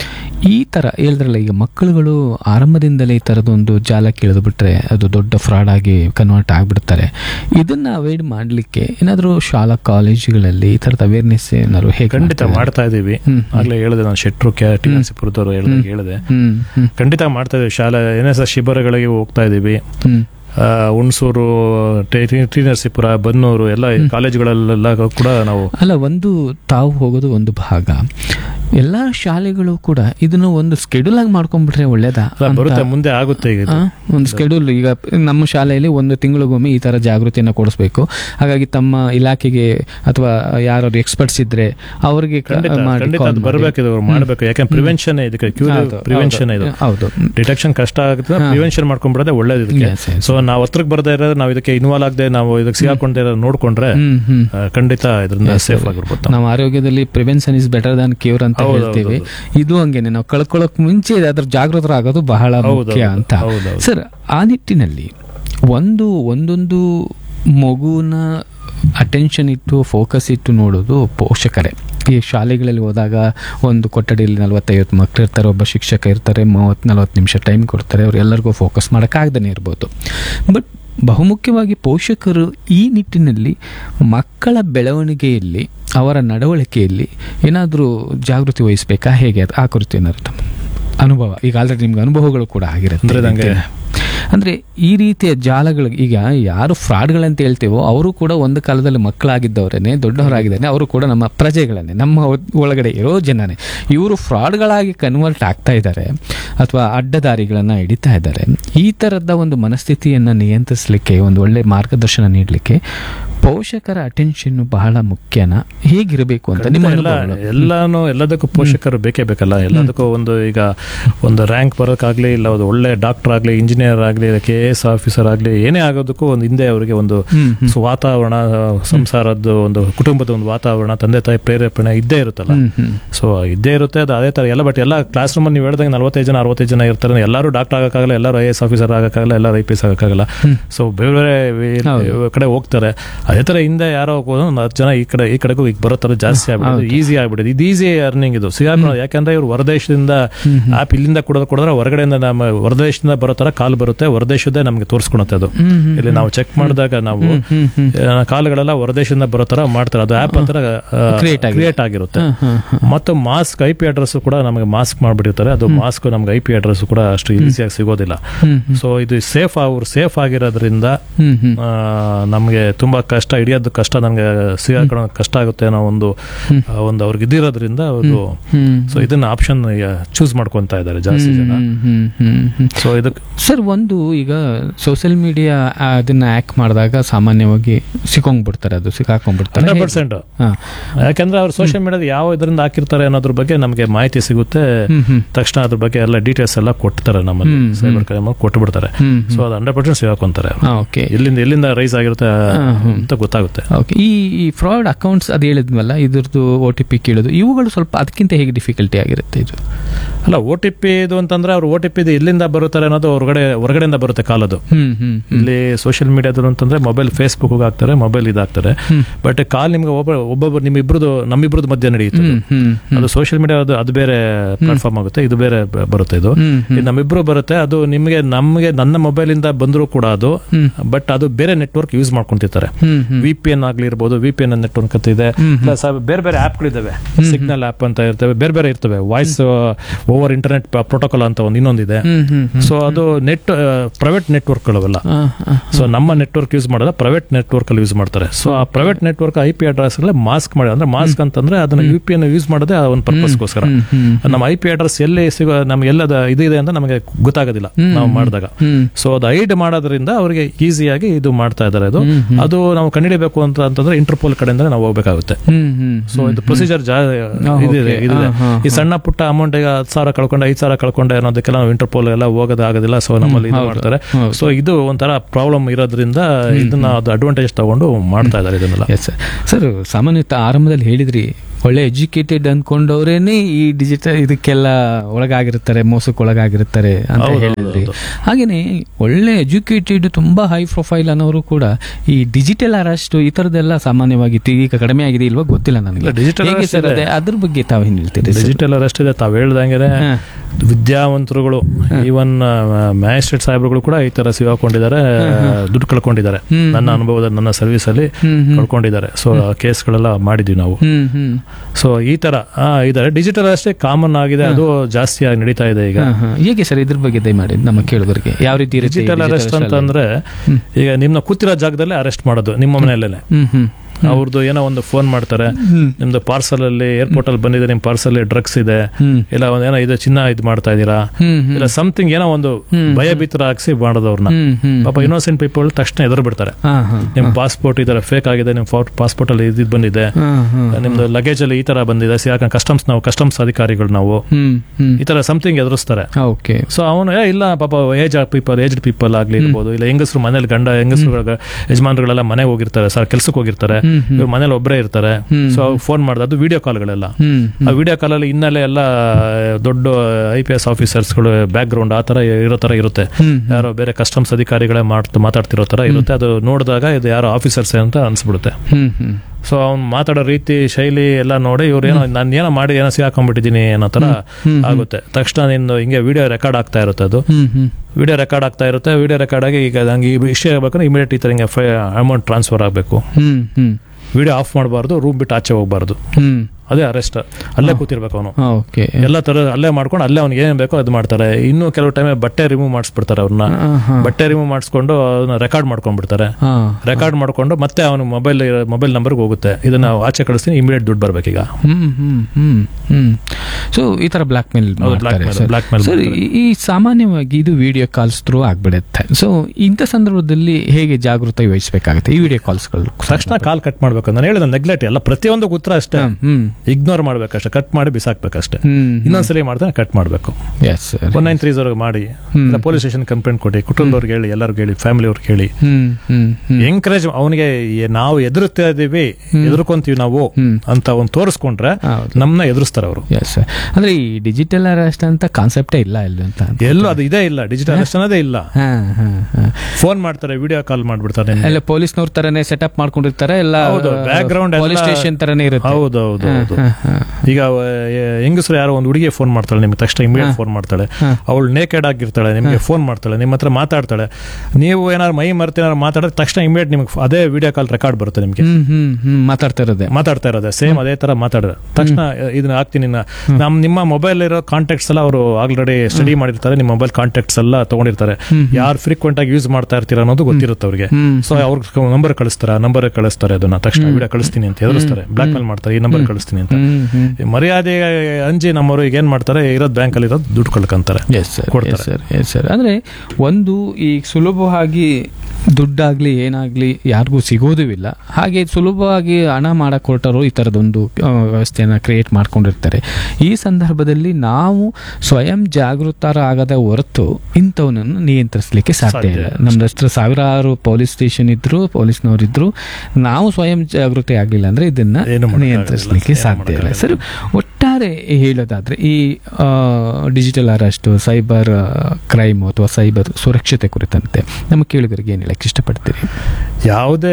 A: ಈ ಥರ ಹೇಳಿದ್ರಲ್ಲ ಈಗ ಮಕ್ಕಳುಗಳು ಆರಂಭದಿಂದಲೇ ಈ ಥರದೊಂದು ಜಾಲಕ್ಕೆ ಇಳಿದು ಬಿಟ್ರೆ ಅದು ದೊಡ್ಡ ಫ್ರಾಡ್ ಆಗಿ ಕನ್ವರ್ಟ್ ಆಗಿಬಿಡ್ತಾರೆ ಇದನ್ನ ಅವಾಯ್ಡ್ ಮಾಡಲಿಕ್ಕೆ ಏನಾದರೂ ಶಾಲಾ ಕಾಲೇಜುಗಳಲ್ಲಿ ಈ ಥರದ ಅವೇರ್ನೆಸ್ ಏನಾದ್ರು ಹೇಗೆ
B: ಖಂಡಿತ
A: ಮಾಡ್ತಾರೆ?
B: ಮಾಡ್ತಾ ಇದೀವಿ
A: ಹ್ಮ್.
B: ಆಗ್ಲೇ ಹೇಳಿದೆ ನಾನು ಶೆಟ್ರು ಕೆ ಟಿ ನರಸೀಪುರದವರು ಹೇಳಿದಾಗ ಹೇಳಿದೆ
A: ಹ್ಮ್ ಹ್ಮ್
B: ಖಂಡಿತ ಮಾಡ್ತಾ ಇದೀವಿ ಶಾಲಾ ಎನ್ ಎಸ್ ಎಸ್ ಶಿಬಿರಗಳಿಗೆ ಹೋಗ್ತಾ ಇದೀವಿ
A: ಹ್ಮ್
B: ಆ, Hunsur T- T T Narasipura Bannur ಎಲ್ಲ ಕಾಲೇಜುಗಳಲ್ಲೆಲ್ಲ ಕೂಡ ನಾವು
A: ಅಲ್ಲ ಒಂದು ತಾವು ಹೋಗೋದು ಒಂದು ಭಾಗ ಎಲ್ಲ ಶಾಲೆಗಳು ಕೂಡ ಇದನ್ನು ಒಂದು ಸ್ಕೆಡ್ಯೂಲ್ ಆಗಿ ಮಾಡ್ಕೊಂಡ್ಬಿಟ್ರೆ ಒಳ್ಳೇದಾ
B: ಅಲ್ಲ,
A: ಅಂತ?
B: ಬರುತ್ತೆ ಮುಂದೆ ಆಗುತ್ತೆ ಈಗ ಇದು.
A: ಆ, ಒಂದು ಸ್ಕೆಡ್ಯೂಲ್ ಈಗ ನಮ್ಮ ಶಾಲೆಯಲ್ಲಿ ಒಂದು ತಿಂಗಳಿಗೊಮ್ಮೆ ಈ ತರ ಜಾಗೃತಿಯನ್ನು ಕೊಡಿಸ್ಬೇಕು ಹಾಗಾಗಿ ತಮ್ಮ ಇಲಾಖೆಗೆ ಅಥವಾ ಯಾರು ಎಕ್ಸ್ಪರ್ಟ್ಸ್ ಇದ್ರೆ ಅವರಿಗೆ ಕ-
B: ಖಂಡಿತ
A: ಮಾಡಿ
B: ಖಂಡಿತ
A: call
B: ಅದು
A: ಮಾಡಿ.
B: ಬರ್ಬೇಕು ಇದು ಮಾಡ್ಬೇಕು ಯಾಕಂದ್ರೆ ಪ್ರಿವೆನ್ಷನ್ ಇದಕ್ಕೆ ಕ್ಯೂರ್
A: ಹೌದು,
B: ಪ್ರಿವೆನ್ಷನ್
A: ಹೌದು,
B: ಇದು
A: ಹೌದು
B: ಡಿಟೆಕ್ಷನ್ ಕಷ್ಟ ಆಗುತ್ತೆ ಪ್ರಿವೆನ್ಷನ್ ಮಾಡ್ಕೊಂಡ್ಬಿಡೋದೆ ಒಳ್ಳೇದು ಇದಕ್ಕೆ
A: Yes, yes.
B: ಸೊ ನಾವು ಹತ್ರಕ್ಕೆ ಬರ್ದೇ ಇರೋದು ನಾವು ಇದಕ್ಕೆ ಇನ್ವಾಲ್ವ್ ಆಗದೆ ನಾವು ಇದಕ್ಕೆ ಸಿಗಾಕೊಂಡೇ ಇರೋದು ನೋಡ್ಕೊಂಡ್ರೆ
A: ಹ್ಮ್ ಹ್ಮ್
B: ಆ, ಖಂಡಿತ ಇದರಿಂದ ಸೇಫ್ ಆಗಿರ್ಬೋದು
A: ನಾವು ಆರೋಗ್ಯದಲ್ಲಿ prevention is better than cure ಅಂತ
B: ಹೌದು,
A: ಹೇಳ್ತೀವಿ
B: ಹೌದು,
A: ಇದು ಹಂಗೇನೆ ನಾವು ಕಳ್ಕೊಳ್ಳೋಕ್ ಮುಂಚೆ ಅದ್ರ ಜಾಗೃತರಾಗೋದು ಬಹಳ
B: ಹೌದು,
A: ಮುಖ್ಯ
B: ಹೌದು,
A: ಅಂತ
B: ಹೌದು, ಹೌದು.
A: ಸರ್ ಆ ನಿಟ್ಟಿನಲ್ಲಿ ಒಂದು ಒಂದೊಂದು ಮಗುನ ಅಟೆನ್ಷನ್ ಇಟ್ಟು ಫೋಕಸ್ ಇಟ್ಟು ನೋಡೋದು ಪೋಷಕರೇ ಈ ಶಾಲೆಗಳಲ್ಲಿ ಹೋದಾಗ ಒಂದು ಕೊಠಡಿಯಲ್ಲಿ ನಲ್ವತ್ತೈವತ್ತು ಮಕ್ಕಳು ಇರ್ತಾರೆ ಒಬ್ಬ ಶಿಕ್ಷಕ ಇರ್ತಾರೆ ಮೂವತ್ತು ನಲ್ವತ್ತು ನಿಮಿಷ ಟೈಮ್ ಕೊಡ್ತಾರೆ ಅವ್ರು ಎಲ್ಲರಿಗೂ ಫೋಕಸ್ ಮಾಡೋಕ್ಕಾಗ್ದೇ ಇರ್ಬೋದು ಬಟ್ ಬಹುಮುಖ್ಯವಾಗಿ ಪೋಷಕರು ಈ ನಿಟ್ಟಿನಲ್ಲಿ ಮಕ್ಕಳ ಬೆಳವಣಿಗೆಯಲ್ಲಿ ಅವರ ನಡವಳಿಕೆಯಲ್ಲಿ ಏನಾದರೂ ಜಾಗೃತಿ ವಹಿಸಬೇಕಾ ಹೇಗೆ ಅದು ಆ ಕುರಿತು ಏನಾದ್ರು ತಮ್ಮ ಅನುಭವ ಈಗ ಆಲ್ರೆಡಿ ನಿಮ್ಗೆ ಅನುಭವಗಳು ಕೂಡ ಆಗಿರುತ್ತೆ
B: ಅಂದ್ರೆ ನಂಗೆ-
A: ಅಂದ್ರೆ ಈ ರೀತಿಯ ಜಾಲಗಳು ಈಗ ಯಾರು ಫ್ರಾಡ್ಗಳಂತ ಹೇಳ್ತೀವೋ ಅವರು ಕೂಡ ಒಂದು ಕಾಲದಲ್ಲಿ ಮಕ್ಕಳಾಗಿದ್ದವರೇನೆ ದೊಡ್ಡವರಾಗಿದ್ದಾನೆ ಅವರು ಕೂಡ ನಮ್ಮ ಪ್ರಜೆಗಳನ್ನೇ ನಮ್ಮ ಒ- ಒಳಗಡೆ ಇರೋ ಜನನೇ ಇವರು ಫ್ರಾಡ್ಗಳಾಗಿ ಕನ್ವರ್ಟ್ ಆಗ್ತಾ ಇದ್ದಾರೆ ಅಥವಾ ಅಡ್ಡದಾರಿಗಳನ್ನು ಹಿಡಿತಾ ಇದ್ದಾರೆ ಈ ಥರದ ಒಂದು ಮನಸ್ಥಿತಿಯನ್ನು ನಿಯಂತ್ರಿಸಲಿಕ್ಕೆ ಒಂದು ಒಳ್ಳೆ ಮಾರ್ಗದರ್ಶನ ನೀಡಲಿಕ್ಕೆ ಪೋಷಕರ ಅಟೆನ್ಷನ್ ಬಹಳ ಮುಖ್ಯನಾ ಹೇಗಿರಬೇಕು ಅಂತ ನಿಮ್ಮ
B: ಎಲ್ಲ
A: ಅನುಭವಗಳು?
B: ಎಲ್ಲಾನು ಎಲ್ಲದಕ್ಕೂ ಪೋಷಕರು ಬೇಕೇ ಬೇಕಲ್ಲ ಎಲ್ಲದಕ್ಕೂ ಒಂದು ಈಗ ಒಂದು ರ್ಯಾಂಕ್ ಬರೋಕ್ಕಾಗ್ಲಿ ಇಲ್ಲ ಒಂದು ಒಳ್ಳೆ ಡಾಕ್ಟರ್ ಆಗ್ಲಿ ಇಂಜಿನಿಯರ್ ಆಗ್ಲಿ ಕೆ ಎಸ್ ಆಫೀಸರ್ ಆಗ್ಲಿ ಏನೇ ಆಗೋದಕ್ಕೂ ಒಂದು ಹಿಂದೆ ಅವರಿಗೆ ಒಂದು
A: ಹ್ಮ್, ಹ್ಮ್.
B: ಸೊ ವಾತಾವರಣ ಸಂಸಾರದ್ದು ಒಂದು ಕುಟುಂಬದ ಒಂದು ವಾತಾವರಣ ತಂದೆ ತಾಯಿ ಪ್ರೇರೇಪಣೆ ಇದ್ದೇ ಇರುತ್ತಲ್ಲ
A: ಹ್ಮ್, ಹ್ಮ್.
B: ಸೊ ಇದ್ದೇ ಇರುತ್ತೆ ಅದು ಅದೇ ತರ ಎಲ್ಲ ಬಟ್ ಎಲ್ಲ ಕ್ಲಾಸ್ ರೂಮ್ ನೀವು ಹೇಳ್ದಂಗೆ ನಲವತ್ತೈದು ಜನ ಅರವತ್ತೈದು ಜನ ಇರ್ತಾರೆ ಎಲ್ಲರೂ ಡಾಕ್ಟರ್ ಆಗಕ್ಕಾಗಲ್ಲ ಎಲ್ಲರೂ ಐ ಎಸ್ ಆಫೀಸರ್ ಆಗಕ್ಕಾಗಲ್ಲ ಎಲ್ಲರೂ ಐ ಪಿ ಎಸ್ ಆಗಕ್ಕಾಗಲ್ಲ ಸೊ ಬೇರೆ ಬೇರೆ ವಿ-
A: ಹೌದು.
B: ಕಡೆ ಹೋಗ್ತಾರೆ ಅದೇ ತರ ಹಿಂದೆ ಯಾರೋ ಹೋಗೋದು ಒಂದು ಹತ್ತು ಜನ ಈ ಕಡೆ ಈ ಕಡೆಗೂ ಈಗ ಬರೋ ತರ ಜಾಸ್ತಿ ಆಗ್ಬಿಡುತ್ತೆ ಈಸಿ ಆಗ್ಬಿಡುತ್ತೆ ಇದು ಈಸಿ ಅರ್ನಿಂಗ್ ಇದು ಸಿಗಾಕೊಳ್ಳೋದು ಯಾಕಂದ್ರೆ ಇವ್ರು ಹೊರದೇಶದಿಂದ ಆಪ್ ಇಲ್ಲಿಂದ ಕೊಡೋದು ಕೊಡಿದ್ರೆ ಹೊರಗಡೆಯಿಂದ ನಮ್ಮ ಹೊರದೇಶದಿಂದ ಬರೋ ತರ ಕಾಲ್ ಬರುತ್ತೆ ಹೊರದೇಶದ್ದೇ ನಮಗೆ ತೋರಿಸ್ಕೊಳುತ್ತೆ ಅದು
A: ಹ್ಮ್, ಹ್ಮ್,
B: ಇಲ್ಲಿ ನಾವು ಚೆಕ್ ಮಾಡಿದಾಗ ನಾವು
A: ಹ್ಮ್, ಹ್ಮ್.
B: ಆ, ಕಾಲ್ಗಳೆಲ್ಲ ಹೊರದೇಶದಿಂದ ಬರೋ ತರ ಮಾಡ್ತಾರೆ ಅದು ಆಪ್ ಅಂತ
A: Create ಆಗಿದೆ.
B: ಕ್ರಿಯೇಟ್ ಆಗಿರುತ್ತೆ
A: ಹ್ಮ್, ಹ್ಮ್, ಹ್ಮ್.
B: ಮತ್ತು ಮಾಸ್ಕ್ ಐ ಪಿ ಅಡ್ರೆಸ್ ಕೂಡ ನಮಗೆ ಮಾಸ್ಕ್ ಮಾಡ್ಬಿಟ್ಟಿರ್ತಾರೆ ಅದು ಮಾಸ್ಕ್ ನಮ್ಗೆ ಐ ಪಿ ಅಡ್ರೆಸ್ ಕೂಡ ಅಷ್ಟು ಈಸಿಯಾಗಿ ಸಿಗೋದಿಲ್ಲ
A: ಹ್ಮ್,
B: ಸೊ ಇದು ಸೇಫ್ ಅವ್ರು ಸೇಫ್ ಆಗಿರೋದ್ರಿಂದ
A: ಹ್ಮ್, ಹ್ಮ್.
B: ಆ, ನಮಗೆ ತುಂಬಾ ಕಷ್ಟ ಹಿಡಿಯೋದು ಕಷ್ಟ ನನಗೆ ಸಿಗಾಕೊಳ್ಳೋ ಕಷ್ಟ ಆಗುತ್ತೆ ಅನ್ನೋ ಒಂದು ಆ, ಒಂದು ಅವ್ರಿಗೆ ಇದಿರೋದ್ರಿಂದ ಅವರು
A: ಹ್ಮ್.
B: ಸೊ ಇದನ್ನ ಆಪ್ಷನ್ ಚೂಸ್ ಮಾಡ್ಕೊಂತ ಇದ್ದಾರೆ ಜಾಸ್ತಿ ಜನ
A: ಹ್ಮ್, ಹ್ಮ್, ಹ್ಮ್, ಹ್ಮ್.
B: ಸೊ ಇದಕ್ಕೆ
A: ಸರ್ ಒಂದು ಈಗ ಸೋಷಿಯಲ್ ಮೀಡಿಯಾ ಅದನ್ನ ಆಕ್ಟ್ ಮಾಡಿದಾಗ ಸಾಮಾನ್ಯವಾಗಿ ಸಿಕ್ಕೊಂಡ್ಬಿಡ್ತಾರೆ ಅದು ಸಿಕ್ಕಾಕೊಂಡ್ಬಿಡ್ತಾರೆ
B: ಹಂಡ್ರೆಡ್ ಪರ್ಸೆಂಟ್
A: ಹಾ.
B: ಯಾಕಂದ್ರೆ ಅವ್ರು ಸೋಷಿಯಲ್ ಮೀಡಿಯಾದ ಯಾವ ಇದರಿಂದ ಹಾಕಿರ್ತಾರೆ ಅನ್ನೋದ್ರ ಬಗ್ಗೆ ನಮಗೆ ಮಾಹಿತಿ ಸಿಗುತ್ತೆ
A: ಹ್ಮ್, ಹ್ಮ್.
B: ತಕ್ಷಣ ಅದ್ರ ಬಗ್ಗೆ ಎಲ್ಲ ಡೀಟೇಲ್ಸ್ ಎಲ್ಲ ಕೊಡ್ತಾರೆ ನಮ್ಮಲ್ಲಿ
A: ಹ್ಮ್,
B: ಸೈಬರ್ ಕ್ರೈಮ್ ಕೊಟ್ಟು ಬಿಡ್ತಾರೆ
A: ಹ್ಮ್,
B: ಸೊ ಅದು ಹಂಡ್ರೆಡ್ ಪರ್ಸೆಂಟ್ ಸಿಗಾಕೊಂತಾರೆ ಅವ್ರು.
A: ಹಾ, ಓಕೆ
B: ಎಲ್ಲಿಂದ ಎಲ್ಲಿಂದ ರೈಸ್ ಆಗಿರುತ್ತೆ
A: ಹ್ಮ್, ಹ್ಮ್.
B: ಅಂತ ಗೊತ್ತಾಗುತ್ತೆ
A: ಓಕೆ ಈ ಈ ಫ್ರಾಡ್ ಅಕೌಂಟ್ಸ್ ಅದು ಹೇಳಿದ್ವಲ್ಲ ಇದ್ರದ್ದು ಓ ಟಿ ಪಿ ಕೇಳೋದು ಇವುಗಳು ಸ್ವಲ್ಪ ಅದಕ್ಕಿಂತ ಹೇಗೆ ಡಿಫಿಕಲ್ಟಿ ಆಗಿರುತ್ತೆ ಇದು
B: ಅಲ್ಲ ಓ ಟಿ ಪಿ ಇದು ಅಂತಂದ್ರೆ ಅವ್ರು ಓ ಟಿ ಪಿ ಎಲ್ಲಿಂದ ಬರುತ್ತಾರೆ ಅನ್ನೋದು ಹೊರಗಡೆ ಹೊರಗಡೆಯಿಂದ ಬರುತ್ತೆ ಕಾಲದು
A: ಹ್ಮ್ ಹ್ಮ್ ಹ್ಮ್.
B: ಇಲ್ಲಿ ಸೋಷಿಯಲ್ ಮೀಡಿಯಾದ್ರು ಅಂತಂದ್ರೆ ಮೊಬೈಲ್ ಫೇಸ್ಬುಕ್ ಹಾಕ್ತಾರೆ ಮೊಬೈಲ್ ಇದಾಗ್ತಾರೆ ಬಟ್ ಕಾಲ್ ನಿಮ್ಗೆ ಒಬ್ಬ ಒಬ್ಬೊಬ್ಬರು ನಿಮ್ಮ ಇಬ್ರದ್ದು ನಮ್ಮಿಬ್ರದ್ದು ಮಧ್ಯೆ ನಡೆಯುತ್ತೆ ಅದು.
A: ಹ್ಮ್ ಹ್ಮ್ ಹ್ಮ್.
B: ಅದು ಸೋಷಿಯಲ್ ಮೀಡಿಯಾ ಅದು ಅದು ಬೇರೆ ಪ್ಲಾಟ್ಫಾರ್ಮ್ ಆಗುತ್ತೆ ಇದು ಬೇರೆ ಬ- ಬರುತ್ತೆ ಇದು
A: ಹ್ಮ್, ಹ್ಮ್.
B: ಇದು ನಮ್ಮಿಬ್ರು ಬರುತ್ತೆ ಅದು ನಿಮಗೆ ನಮಗೆ ನನ್ನ ಮೊಬೈಲ್ ಇಂದ ಬಂದರೂ ಕೂಡ ಅದು
A: ಹ್ಮ್.
B: ಬಟ್ ಅದು ಬೇರೆ ನೆಟ್ವರ್ಕ್ ಯೂಸ್ ಮಾಡ್ಕೊಂತಿರ್ತಾರೆ
A: hmm hmm.
B: V P N ಆಗ್ಲಿ ಇರ್ಬೋದು ವಿ ಪಿ ಎನ್ ನೆಟ್ವರ್ಕ್ ಅಂತ ಇದೆ
A: ಹ್ಮ್.
B: ಇಲ್ಲ ಸ- ಬೇರೆ ಬೇರೆ ಆಪ್ಗಳಿದ್ದಾವೆ ಸಿಗ್ನಲ್ ಆಪ್ ಅಂತ ಇರ್ತವೆ ಬೇರೆ ಬೇರೆ ಇರ್ತವೆ ವಾಯ್ಸ್ ಓವರ್ ಇಂಟರ್ನೆಟ್ ಪ್ರೋಟೋಕಾಲ್ ಅಂತ ಒಂದು ಇನ್ನೊಂದಿದೆ
A: ಹ್ಮ್ ಹ್ಮ್ ಹ್ಮ್.
B: ಸೊ ಅದು ನೆಟ್ ಪ್ರೈವೇಟ್ ನೆಟ್ವರ್ಕ್ಗಳವೆಲ್ಲ
A: ಆ, ಆ,
B: ಸೊ ನಮ್ಮ ನೆಟ್ವರ್ಕ್ ಯೂಸ್ ಮಾಡೋದ ಪ್ರೈವೇಟ್ ನೆಟ್ವರ್ಕ್ ಅಲ್ಲಿ ಯೂಸ್ ಮಾಡ್ತಾರೆ ಸೊ ಆ private network I P address mask ಮಾಡಿ ಅಂದ್ರೆ ಮಾಸ್ಕ್ ಅಂತಂದ್ರೆ ಅದನ್ನ ಯು ಪಿ ಅನ್ನು ಯೂಸ್ ಮಾಡೋದೇ ಆ ಒಂದು ಪರ್ಪಸ್ಗೋಸ್ಕರ
A: ಹ್ಮ್, ಹ್ಮ್.
B: ನಮ್ಮ ಐ ಪಿ ಅಡ್ರೆಸ್ ಎಲ್ಲಿ ಸಿಗೋ ನಮ್ಗೆ ಎಲ್ಲದ ಇದು ಇದೆ ಅಂತ ನಮಗೆ ಗೊತ್ತಾಗೋದಿಲ್ಲ ನಾವು ಮಾಡಿದಾಗ
A: ಹ್ಮ್.
B: ಸೊ ಅದು ಐಡ್ ಮಾಡೋದ್ರಿಂದ ಅವರಿಗೆ ಈಸಿಯಾಗಿ ಇದು ಮಾಡ್ತಾ ಇದ್ದಾರೆ ಅದು ಅದು ನಾವು ಕಂಡುಹಿಡಿಬೇಕು ಅಂತ ಅಂತಂದ್ರೆ ಇಂಟರ್ಪೋಲ್ ಕಡೆಯಿಂದ ನಾವು ಹೋಗ್ಬೇಕಾಗುತ್ತೆ
A: ಹ್ಮ್ ಹ್ಮ್
B: ಸೊ ಇದು ಪ್ರೊಸೀಜರ್ ಜಾ
A: ಹಾ,
B: ಇದಿದೆ
A: okay.
B: ಇದಿದೆ
A: ಹಾ, ಹಾ,
B: ಈ ಸಣ್ಣ ಪುಟ್ಟ ಅಮೌಂಟ್ ಈಗ ಹತ್ತು ಸಾವಿರ ಕಳ್ಕೊಂಡೆ ಐದು ಸಾವಿರ ಕಳ್ಕೊಂಡೆ ಅನ್ನೋದಕ್ಕೆಲ್ಲ ನಾವು ಇಂಟರ್ಪೋಲ್ ಎಲ್ಲ ಹೋಗೋದಾಗೋದಿಲ್ಲ ಸೊ ನಮ್ಮಲ್ಲಿ ಇದು
A: ಹೌದು,
B: ಮಾಡ್ತಾರೆ
A: ಹೌದು.
B: ಸೊ ಇದು ಒಂಥರ ಪ್ರಾಬ್ಲಮ್ ಇರೋದ್ರಿಂದ ಇದನ್ನ ಅದು ಅಡ್ವಾಂಟೇಜ್ ತಗೊಂಡು ಮಾಡ್ತಾ ಇದ್ದಾರೆ ಇದನ್ನೆಲ್ಲ
A: ಎಸ್ ಸರ್ ಸರ್ ಸಾಮಾನ್ಯತಃ ಆರಂಭದಲ್ಲಿ ಹೇಳಿದ್ರಿ ಒಳ್ಳೆ ಎಜುಕೇಟೆಡ್ ಅನ್ಕೊಂಡವ್ರೇನೆ ಈ ಡಿಜಿಟಲ್ ಇದಕ್ಕೆಲ್ಲ ಒಳಗಾಗಿರ್ತಾರೆ ಮೋಸಕ್ಕೆ ಒಳಗಾಗಿರ್ತಾರೆ ಅಂತ
B: ಹೌದು,
A: ಹೇಳಿದ್ರಿ
B: ಹೌದು.
A: ಹಾಗೇನೆ ಒಳ್ಳೆ ಎಜುಕೇಟೆಡ್ ತುಂಬಾ ಹೈ ಪ್ರೊಫೈಲ್ ಅನ್ನೋರು ಕೂಡ ಈ ಡಿಜಿಟಲ್ ಅರೆಸ್ಟ್ ಈ ತರದೆಲ್ಲ ಸಾಮಾನ್ಯವಾಗಿ ತಿ- ಈಗ ಕಡಿಮೆ ಆಗಿದೆ ಇಲ್ವಾ ಗೊತ್ತಿಲ್ಲ ನನಗೆ
B: ಇಲ್ಲ, digital
A: ಹೇಗೆ
B: arrest
A: ಸರ್
B: ಇದೆ.
A: ಅದೇ ಅದ್ರ ಬಗ್ಗೆ ತಾವು ಏನ್ ಹೇಳ್ತೀರಿ ಸರ್?
B: ಡಿಜಿಟಲ್ ಅರೆಸ್ಟ್ ಇದೆ ತಾವ್ ಹೇಳ್ದಂಗೆ
A: ಹಾ.
B: ವಿದ್ಯಾವಂತರುಗಳು ಈವನ್ ಮ್ಯಾಜಿಸ್ಟ್ರೇಟ್ ಸಾಹೇಬ್ರುಗಳು ಕೂಡ ಈ ತರ ಸಿಗಾಕೊಂಡಿದ್ದಾರೆ ದುಡ್ಡು ಕಳ್ಕೊಂಡಿದ್ದಾರೆ
A: ಹ್ಮ್.
B: ನನ್ನ ಅನುಭವದ ನನ್ನ ಸರ್ವಿಸ್ ಅಲ್ಲಿ
A: ಹ್ಮ್, ಹ್ಮ್.
B: ಕಳ್ಕೊಂಡಿದ್ದಾರೆ ಸೊ ಕೇಸ್ಗಳೆಲ್ಲ ಮಾಡಿದ್ವಿ ನಾವು
A: ಹ್ಮ್ ಹ್ಮ್
B: ಸೊ ಈ ತರ ಆ, ಇದಾರೆ ಡಿಜಿಟಲ್ ಅಷ್ಟೇ ಕಾಮನ್ ಆಗಿದೆ ಅದು ಜಾಸ್ತಿ ಆಗಿ ನಡೀತಾ ಇದೆ ಈಗ
A: ಹಾ, ಹಾ. ಹೇಗೆ ಸರ್ ಇದ್ರ ಬಗ್ಗೆ ದಯಮಾಡಿ ನಮ್ಮ ಕೇಳುಗರಿಗೆ ಯಾವ ರೀತಿ ಇರುತ್ತೆ ಈ
B: ಡಿಜಿಟಲ್
A: digital
B: ಅರೆಸ್ಟ್
A: arrest ಅಲ್ಲಿ?
B: ಅಂತಂದ್ರೆ ಈಗ ನಿಮ್ನ ಕೂತಿರೋ ಜಾಗದಲ್ಲೇ ಅರೆಸ್ಟ್ ಮಾಡೋದು ನಿಮ್ಮ ಮನೆಯಲ್ಲೇ
A: ಹ್ಮ್ ಹ್ಮ್
B: ಅವ್ರದ್ದು ಏನೋ ಒಂದು ಫೋನ್ ಮಾಡ್ತಾರೆ
A: ಹ್ಮ್.
B: ನಿಮ್ದು ಪಾರ್ಸಲ್ ಅಲ್ಲಿ ಏರ್ಪೋರ್ಟ್ ಅಲ್ಲಿ ಬಂದಿದೆ ನಿಮ್ ಪಾರ್ಸಲ್ ಡ್ರಗ್ಸ್ ಇದೆ
A: ಹ್ಮ್
B: ಇಲ್ಲ ಒಂದ್ ಏನೋ ಇದು ಚಿನ್ನ ಇದು ಮಾಡ್ತಾ ಇದೀರಾ
A: ಹ್ಮ್ ಹ್ಮ್
B: ಇಲ್ಲ ಸಮಥಿಂಗ್ ಏನೋ ಒಂದು ಭಯಭೀತರ ಹಾಕ್ಸಿ ಮಾಡೋದು ಅವ್ರನ್ನ
A: ಹ್ಮ್ ಹ್ಮ್
B: ಪಾಪ ಇನ್ನೋಸೆಂಟ್ ಪೀಪಲ್ ತಕ್ಷಣ ಎದುರು ಬಿಡ್ತಾರೆ
A: ಹಾ ಹಾ
B: ನಿಮ್ ಪಾಸ್ಪೋರ್ಟ್ ಈ ತರ ಫೇಕ್ ಆಗಿದೆ ನಿಮ್ ಪಾಸ್ಪೋರ್ಟ್ ಅಲ್ಲಿ ಇದು ಬಂದಿದೆ
A: ಹಾ ಹಾ
B: ನಿಮ್ದು ಲಗೇಜ್ ಅಲ್ಲಿ ಈ ತರ ಬಂದಿದೆ ಯಾಕಂದ್ರೆ ಕಸ್ಟಮ್ಸ್ ನಾವು ಕಸ್ಟಮ್ಸ್ ಅಧಿಕಾರಿಗಳು ನಾವು
A: ಹ್ಮ್ ಹ್ಮ್
B: ಈ ತರ ಸಮಥಿಂಗ್ ಎದುರಿಸ್ತಾರೆ
A: ಓಕೆ
B: ಸೊ ಅವನು ಏ ಇಲ್ಲ ಪಾಪ ಏಜ್ ಪೀಪಲ್ ಏಜ್ಡ್ ಪೀಪಲ್ ಆಗ್ಲಿ ಇರ್ಬೋದು ಇಲ್ಲ ಹೆಂಗಸರು ಮನೇಲಿ ಗಂಡ ಹೆಂಗಸರು ಯಜಮಾನ್ರುಗಳೆಲ್ಲ ಮನೆಗೆ ಹೋಗಿರ್ತಾರೆ ಸರ್ ಕೆಲ್ಸಕ್ಕೆ ಹೋಗಿರ್ತಾರೆ
A: ಹ್ಮ್, ಹ್ಮ್.
B: ಇವ್ರು ಮನೇಲಿ ಒಬ್ಬರೇ ಇರ್ತಾರೆ
A: ಹ್ಮ್.
B: ಸೊ ಫೋನ್ ಮಾಡ್ದೆ ಅದು ವಿಡಿಯೋ ಕಾಲ್ಗಳೆಲ್ಲ
A: ಹ್ಮ್
B: ಆ ವಿಡಿಯೋ ಕಾಲಲ್ಲಿ ಹಿನ್ನೆಲೆ ಎಲ್ಲ ದೊಡ್ಡ ಐ ಪಿ ಎಸ್ ಆಫೀಸರ್ಸ್ಗಳು ಬ್ಯಾಕ್ ಗ್ರೌಂಡ್ ಆ ತರ ಇರೋ ತರ ಇರುತ್ತೆ
A: ಹ್ಮ್
B: ಯಾರೋ ಬೇರೆ ಕಸ್ಟಮ್ಸ್ ಅಧಿಕಾರಿಗಳೇ ಮಾಡ್ತಾ ಮಾತಾಡ್ತಿರೋ ತರ ಇರುತ್ತೆ ಅದು ನೋಡಿದಾಗ ಇದು ಯಾರೋ ಆಫೀಸರ್ಸ್ ಅಂತ ಅನ್ಸ್ಬಿಡುತ್ತೆ
A: ಹ್ಮ್ ಹ್ಮ್
B: ಸೊ ಅವ್ನು ಮಾತಾಡೋ ರೀತಿ ಶೈಲಿ ಎಲ್ಲ ನೋಡಿ ಇವ್ರು ಏನೋ ನಾನು ಏನೋ ಮಾಡಿ ಏನೋ ಸಿಗಾಕೊಂಡ್ಬಿಟ್ಟಿದ್ದೀನಿ ಅನ್ನೋ ತರ
A: ಹ್ಮ್.
B: ಆಗುತ್ತೆ ತಕ್ಷಣ ನಿಂದು ಹಿಂಗೆ ವಿಡಿಯೋ ರೆಕಾರ್ಡ್ ಆಗ್ತಾ ಇರುತ್ತೆ ಅದು
A: ಹ್ಮ್ ಹ್ಮ್
B: ವಿಡಿಯೋ ರೆಕಾರ್ಡ್ ಆಗ್ತಾ ಇರುತ್ತೆ ವಿಡಿಯೋ ರೆಕಾರ್ಡ್ ಆಗಿ ಈಗ ನಂಗೆ ಈ ವಿಷಯ ಆಗ್ಬೇಕಂದ್ರೆ ಇಮಿಡಿಯೇಟ್ ಈ ತರ ಹಿಂಗೆ ಅಮೌಂಟ್ ಟ್ರಾನ್ಸ್ಫರ್ ಆಗಬೇಕು
A: ಹ್ಮ್ ಹ್ಮ್
B: ವಿಡಿಯೋ ಆಫ್ ಮಾಡಬಾರ್ದು ರೂಮ್ ಬಿಟ್ಟು ಆಚೆ ಹೋಗ್ಬಾರ್ದು
A: ಹ್ಮ್
B: ಅದೇ ಅರೆಸ್ಟ್ ಅಲ್ಲೇ ಕೂತಿರ್ಬೇಕು ಅವನು
A: ಓಕೆ
B: ಎಲ್ಲ ತರ ಅಲ್ಲೇ ಮಾಡ್ಕೊಂಡು ಅಲ್ಲೇ ಅವ್ನಿಗೆ ಏನ್ ಬೇಕೋ ಅದು ಮಾಡ್ತಾರೆ ಇನ್ನು ಕೆಲವು ಟೈಮ್ ಬಟ್ಟೆ ರಿಮೂವ್ ಮಾಡಿಸ್ಬಿಡ್ತಾರೆ ಅವ್ರನ್ನ ಬಟ್ಟೆ ರಿಮೂವ್ ಮಾಡಿಸ್ಕೊಂಡು ಅದನ್ನ ರೆಕಾರ್ಡ್ ಮಾಡ್ಕೊಂಡ್ಬಿಡ್ತಾರೆ
A: ಹಾ
B: ರೆಕಾರ್ಡ್ ಮಾಡ್ಕೊಂಡು ಮತ್ತೆ ಅವನು ಮೊಬೈಲ್ ಮೊಬೈಲ್ ನಂಬರ್ಗೆ ಹೋಗುತ್ತೆ ಇದನ್ನ ಆಚೆ ಕಳಿಸ್ತೀನಿ ಇಮಿಡಿಯೇಟ್ ದುಡ್ಡು ಬರ್ಬೇಕೀಗ
A: ಹ್ಮ್ ಹ್ಮ್ ಹ್ಮ್ ಹ್ಮ್ ಸೊ ಈ ತರ ಬ್ಲಾಕ್ ಮೇಲ್
B: ಹೌದು, blackmail, blackmail
A: ಸರ್
B: ಮಾಡ್ತಾರೆ.
A: ಈ ಸಾಮಾನ್ಯವಾಗಿ ಇದು ವಿಡಿಯೋ ಕಾಲ್ಸ್ ಥ್ರೂ ಆಗ್ಬಿಡುತ್ತೆ ಸೊ ಇಂಥ ಸಂದರ್ಭದಲ್ಲಿ ಹೇಗೆ ಜಾಗೃತಿ ವಹಿಸಬೇಕಾಗುತ್ತೆ ಈ ವಿಡಿಯೋ ಕಾಲ್ಸ್ಗಳು
B: ತಕ್ಷಣ ಕಾಲ್ ಕಟ್ ಮಾಡ್ಬೇಕು ನಾನು ಹೇಳಿದ ನೆಗ್ಲೆಕ್ಟ್ ಎಲ್ಲ ಪ್ರತಿಯೊಂದು ಉತ್ತರ ಅಷ್ಟೇ
A: ಹ್ಮ್
B: ಇಗ್ನೋರ್ ಮಾಡ್ಬೇಕಷ್ಟೇ ಕಟ್ ಮಾಡಿ ಬಿಸಾಕ್ಬೇಕಷ್ಟೇ
A: ಹ್ಮ್
B: ಇನ್ನೊಂದ್ಸಲಿ ಮಾಡ್ತಾನೆ ಕಟ್ ಮಾಡ್ಬೇಕು
A: yes sir
B: one nine three zero ಮಾಡಿ
A: ಹ್ಮ್.
B: ಪೊಲೀಸ್ ಸ್ಟೇಷನ್ ಕಂಪ್ಲೇಂಟ್ ಕೊಡಿ ಕುಟುಂಬದವ್ರಿಗೆ ಹೇಳಿ ಎಲ್ಲರಿಗೂ ಹೇಳಿ ಫ್ಯಾಮಿಲಿ ಅವ್ರಿಗೆ ಹೇಳಿ
A: ಹ್ಮ್ ಹ್ಮ್ ಹ್ಮ್
B: ಎಂಕರೇಜ್ ಅವನಿಗೆ ನಾವು ಎದುರುತ್ತಾ ಇದೀವಿ ಎದುರ್ಕೊಂತೀವಿ ನಾವು
A: ಹ್ಮ್.
B: ಅಂತ ಒಂದು ತೋರಿಸ್ಕೊಂಡ್ರೆ
A: ಹೌದು.
B: ನಮ್ಮನ್ನ ಎದುರಿಸ್ತಾರೆ ಅವರು
A: ಎಸ್ ಸರ್ ಅಂದ್ರೆ ಈ ಡಿಜಿಟಲ್ ಅರೆಸ್ಟ್ ಅಂತ ಕಾನ್ಸೆಪ್ಟೇ ಇಲ್ಲ ಇಲ್ಲಿ ಅಂತ
B: ಎಲ್ಲೂ ಅದು ಇದೇ ಇಲ್ಲ ಡಿಜಿಟಲ್ ಅರೆಸ್ಟ್ ಅನ್ನೋದೇ ಇಲ್ಲ
A: ಹಾ ಹಾ ಹಾ
B: ಫೋನ್ ಮಾಡ್ತಾರೆ ವಿಡಿಯೋ ಕಾಲ್ ಮಾಡ್ಬಿಡ್ತಾರೆ ನಿಮ್ಗೆ.
A: ಎಲ್ಲ ಪೊಲೀಸ್ನವ್ರ ತರನೇ ಸೆಟಪ್ ಮಾಡ್ಕೊಂಡಿರ್ತಾರೆ ಎಲ್ಲ
B: ಹೌದು ಬ್ಯಾಕ್ಗ್ರೌಂಡ್
A: ಪೊಲೀಸ್ ಸ್ಟೇಷನ್ ತರನೇ ಇರುತ್ತೆ
B: ಹೌದು ಹೌದು ಹೌದು
A: ಹಾ, ಹಾ.
B: ಈಗ ಹೆಂಗಸರು ಯಾರೋ ಒಂದು ಹುಡುಗಿ ಫೋನ್ ಮಾಡ್ತಾಳೆ ನಿಮ್ಗೆ ತಕ್ಷಣ ಇಮಿಡಿಯೇಟ್ ಫೋನ್ ಮಾಡ್ತಾಳೆ
A: ಹಾ.
B: ಅವಳು ನೇಕೆಡ್ ಆಗಿರ್ತಾಳೆ ನಿಮಗೆ ಫೋನ್ ಮಾಡ್ತಾಳೆ ನಿಮ್ಮ ಹತ್ರ ಮಾತಾಡ್ತಾಳೆ ನೀವು ಏನಾದ್ರು ಮೈ ಮರ್ತಿ ಏನಾದ್ರು ಮಾತಾಡಿದ್ರೆ ತಕ್ಷಣ ಇಮಿಡಿಯೇಟ್ ನಿಮ್ಗೆ ಅದೇ ವಿಡಿಯೋ ಕಾಲ್ ರೆಕಾರ್ಡ್ ಬರುತ್ತೆ ನಿಮಗೆ
A: ಹ್ಮ್ ಹ್ಮ್ ಹ್ಮ್ ಮಾತಾಡ್ತಾ ಇರೋದೆ
B: ಮಾತಾಡ್ತಾ ಇರೋದೆ ಸೇಮ್ ಅದೇ ತರ ಮಾತಾಡಿದ್ರೆ ತಕ್ಷಣ ಇದನ್ನ ಹಾಕ್ತೀನಿ ನಾ- ನಮ್ ನಿಮ್ಮ ಮೊಬೈಲ್ ಇರೋ ಕಾಂಟ್ಯಾಕ್ಟ್ಸ್ ಎಲ್ಲ ಅವರು ಆಲ್ರೆಡಿ ಸ್ಟಡಿ ಮಾಡಿರ್ತಾರೆ ನಿಮ್ಮ ಮೊಬೈಲ್ ಕಾಂಟ್ಯಾಕ್ಟ್ಸ್ ಎಲ್ಲ ತಗೊಂಡಿರ್ತಾರೆ ಯಾರು ಫ್ರೀಕ್ವೆಂಟ್ ಆಗಿ ಯೂಸ್ ಮಾಡ್ತಾ ಇರ್ತೀರ ಅನ್ನೋದು ಗೊತ್ತಿರುತ್ತೆ ಅವ್ರಿಗೆ
A: ಹ್ಮ್.
B: ಸೊ ಅವ್ರಿಗೆ ನಂಬರ್ ಕಳಿಸ್ತಾರೆ ನಂಬರ್ ಕಳಿಸ್ತಾರೆ ಅದನ್ನ ತಕ್ಷಣ ವಿಡಿಯೋ ಕಳಿಸ್ತೀನಿ ಅಂತ ಎದುರಿಸ್ತಾರೆ ಬ್ಲಾಕ್ ಮೇಲ್ ಮಾಡ್ತಾರೆ ಈ ನಂಬರ್ ಕಳಿಸ್ತೀನಿ ಅಂತ
A: ಹ್ಮ್ ಹ್ಮ್
B: ಈ ಮರ್ಯಾದೆ ಅಂಜಿ ನಮ್ಮವರು ಈಗ ಏನ್ ಮಾಡ್ತಾರೆ ಇರೋದ್ ಬ್ಯಾಂಕ್ ಅಲ್ಲಿ ಇರೋದು ದುಡ್ಡು ಕಳ್ಕೊಂತಾರೆ
A: ಎಸ್ ಸರ್
B: ಕೊಡ್ತಾರೆ.
A: ಎಸ್ ಸರ್ ಎಸ್ ಸರ್ ಅಂದ್ರೆ ಒಂದು ಈ ಸುಲಭವಾಗಿ ದುಡ್ಡಾಗ್ಲಿ ಏನಾಗ್ಲಿ ಯಾರಿಗೂ ಸಿಗೋದೂ ಇಲ್ಲ ಹಾಗೆ ಸುಲಭವಾಗಿ ಹಣ ಮಾಡಕ್ ಹೊರಟರು ಈ ಥರದೊಂದು ಆ, ವ್ಯವಸ್ಥೆಯನ್ನ ಕ್ರಿಯೇಟ್ ಮಾಡ್ಕೊಂಡಿರ್ತಾರೆ ಈ ಸಂದರ್ಭದಲ್ಲಿ ನಾವು ಸ್ವಯಂ ಜಾಗೃತರಾಗದ ಹೊರತು ಇಂಥವನನ್ನು ನಿಯಂತ್ರಿಸಲಿಕ್ಕೆ ಸಾಧ್ಯ ಇಲ್ಲ
B: ಸಾಧ್ಯ
A: ನಮ್ಮ ಹತ್ರ ಸಾವಿರಾರು ಪೊಲೀಸ್ ಸ್ಟೇಷನ್ ಇದ್ರು ಪೊಲೀಸ್ನವರಿದ್ರು ನಾವು ಸ್ವಯಂ ಜಾಗೃತಿ ಆಗಲಿಲ್ಲ ಅಂದ್ರೆ ಇದನ್ನ
B: ಏನು ಮಾಡೋಕ್ಕಾಗಲ್ಲ.
A: ನಿಯಂತ್ರಿಸಲಿಕ್ಕೆ
B: ಏನು
A: ಸಾಧ್ಯ ಇಲ್ಲ
B: ಮಾಡೋಕ್ಕಾಗಲ್ಲ.
A: ಸರ್ ಒಟ್ಟಾರೆ ಹೇಳೋದಾದ್ರೆ ಈ ಡಿಜಿಟಲ್ ಅರೆಸ್ಟ್ ಸೈಬರ್ ಕ್ರೈಮ್ ಅಥವಾ ಸೈಬರ್ ಸುರಕ್ಷತೆ ಕುರಿತಂತೆ ನಮ್ಮ ಕೇಳುಗರಿಗೆ ಏನು ಹೇಳಕ್ಕೆ ಇಷ್ಟಪಡ್ತೀರಿ
B: ಯಾವುದೇ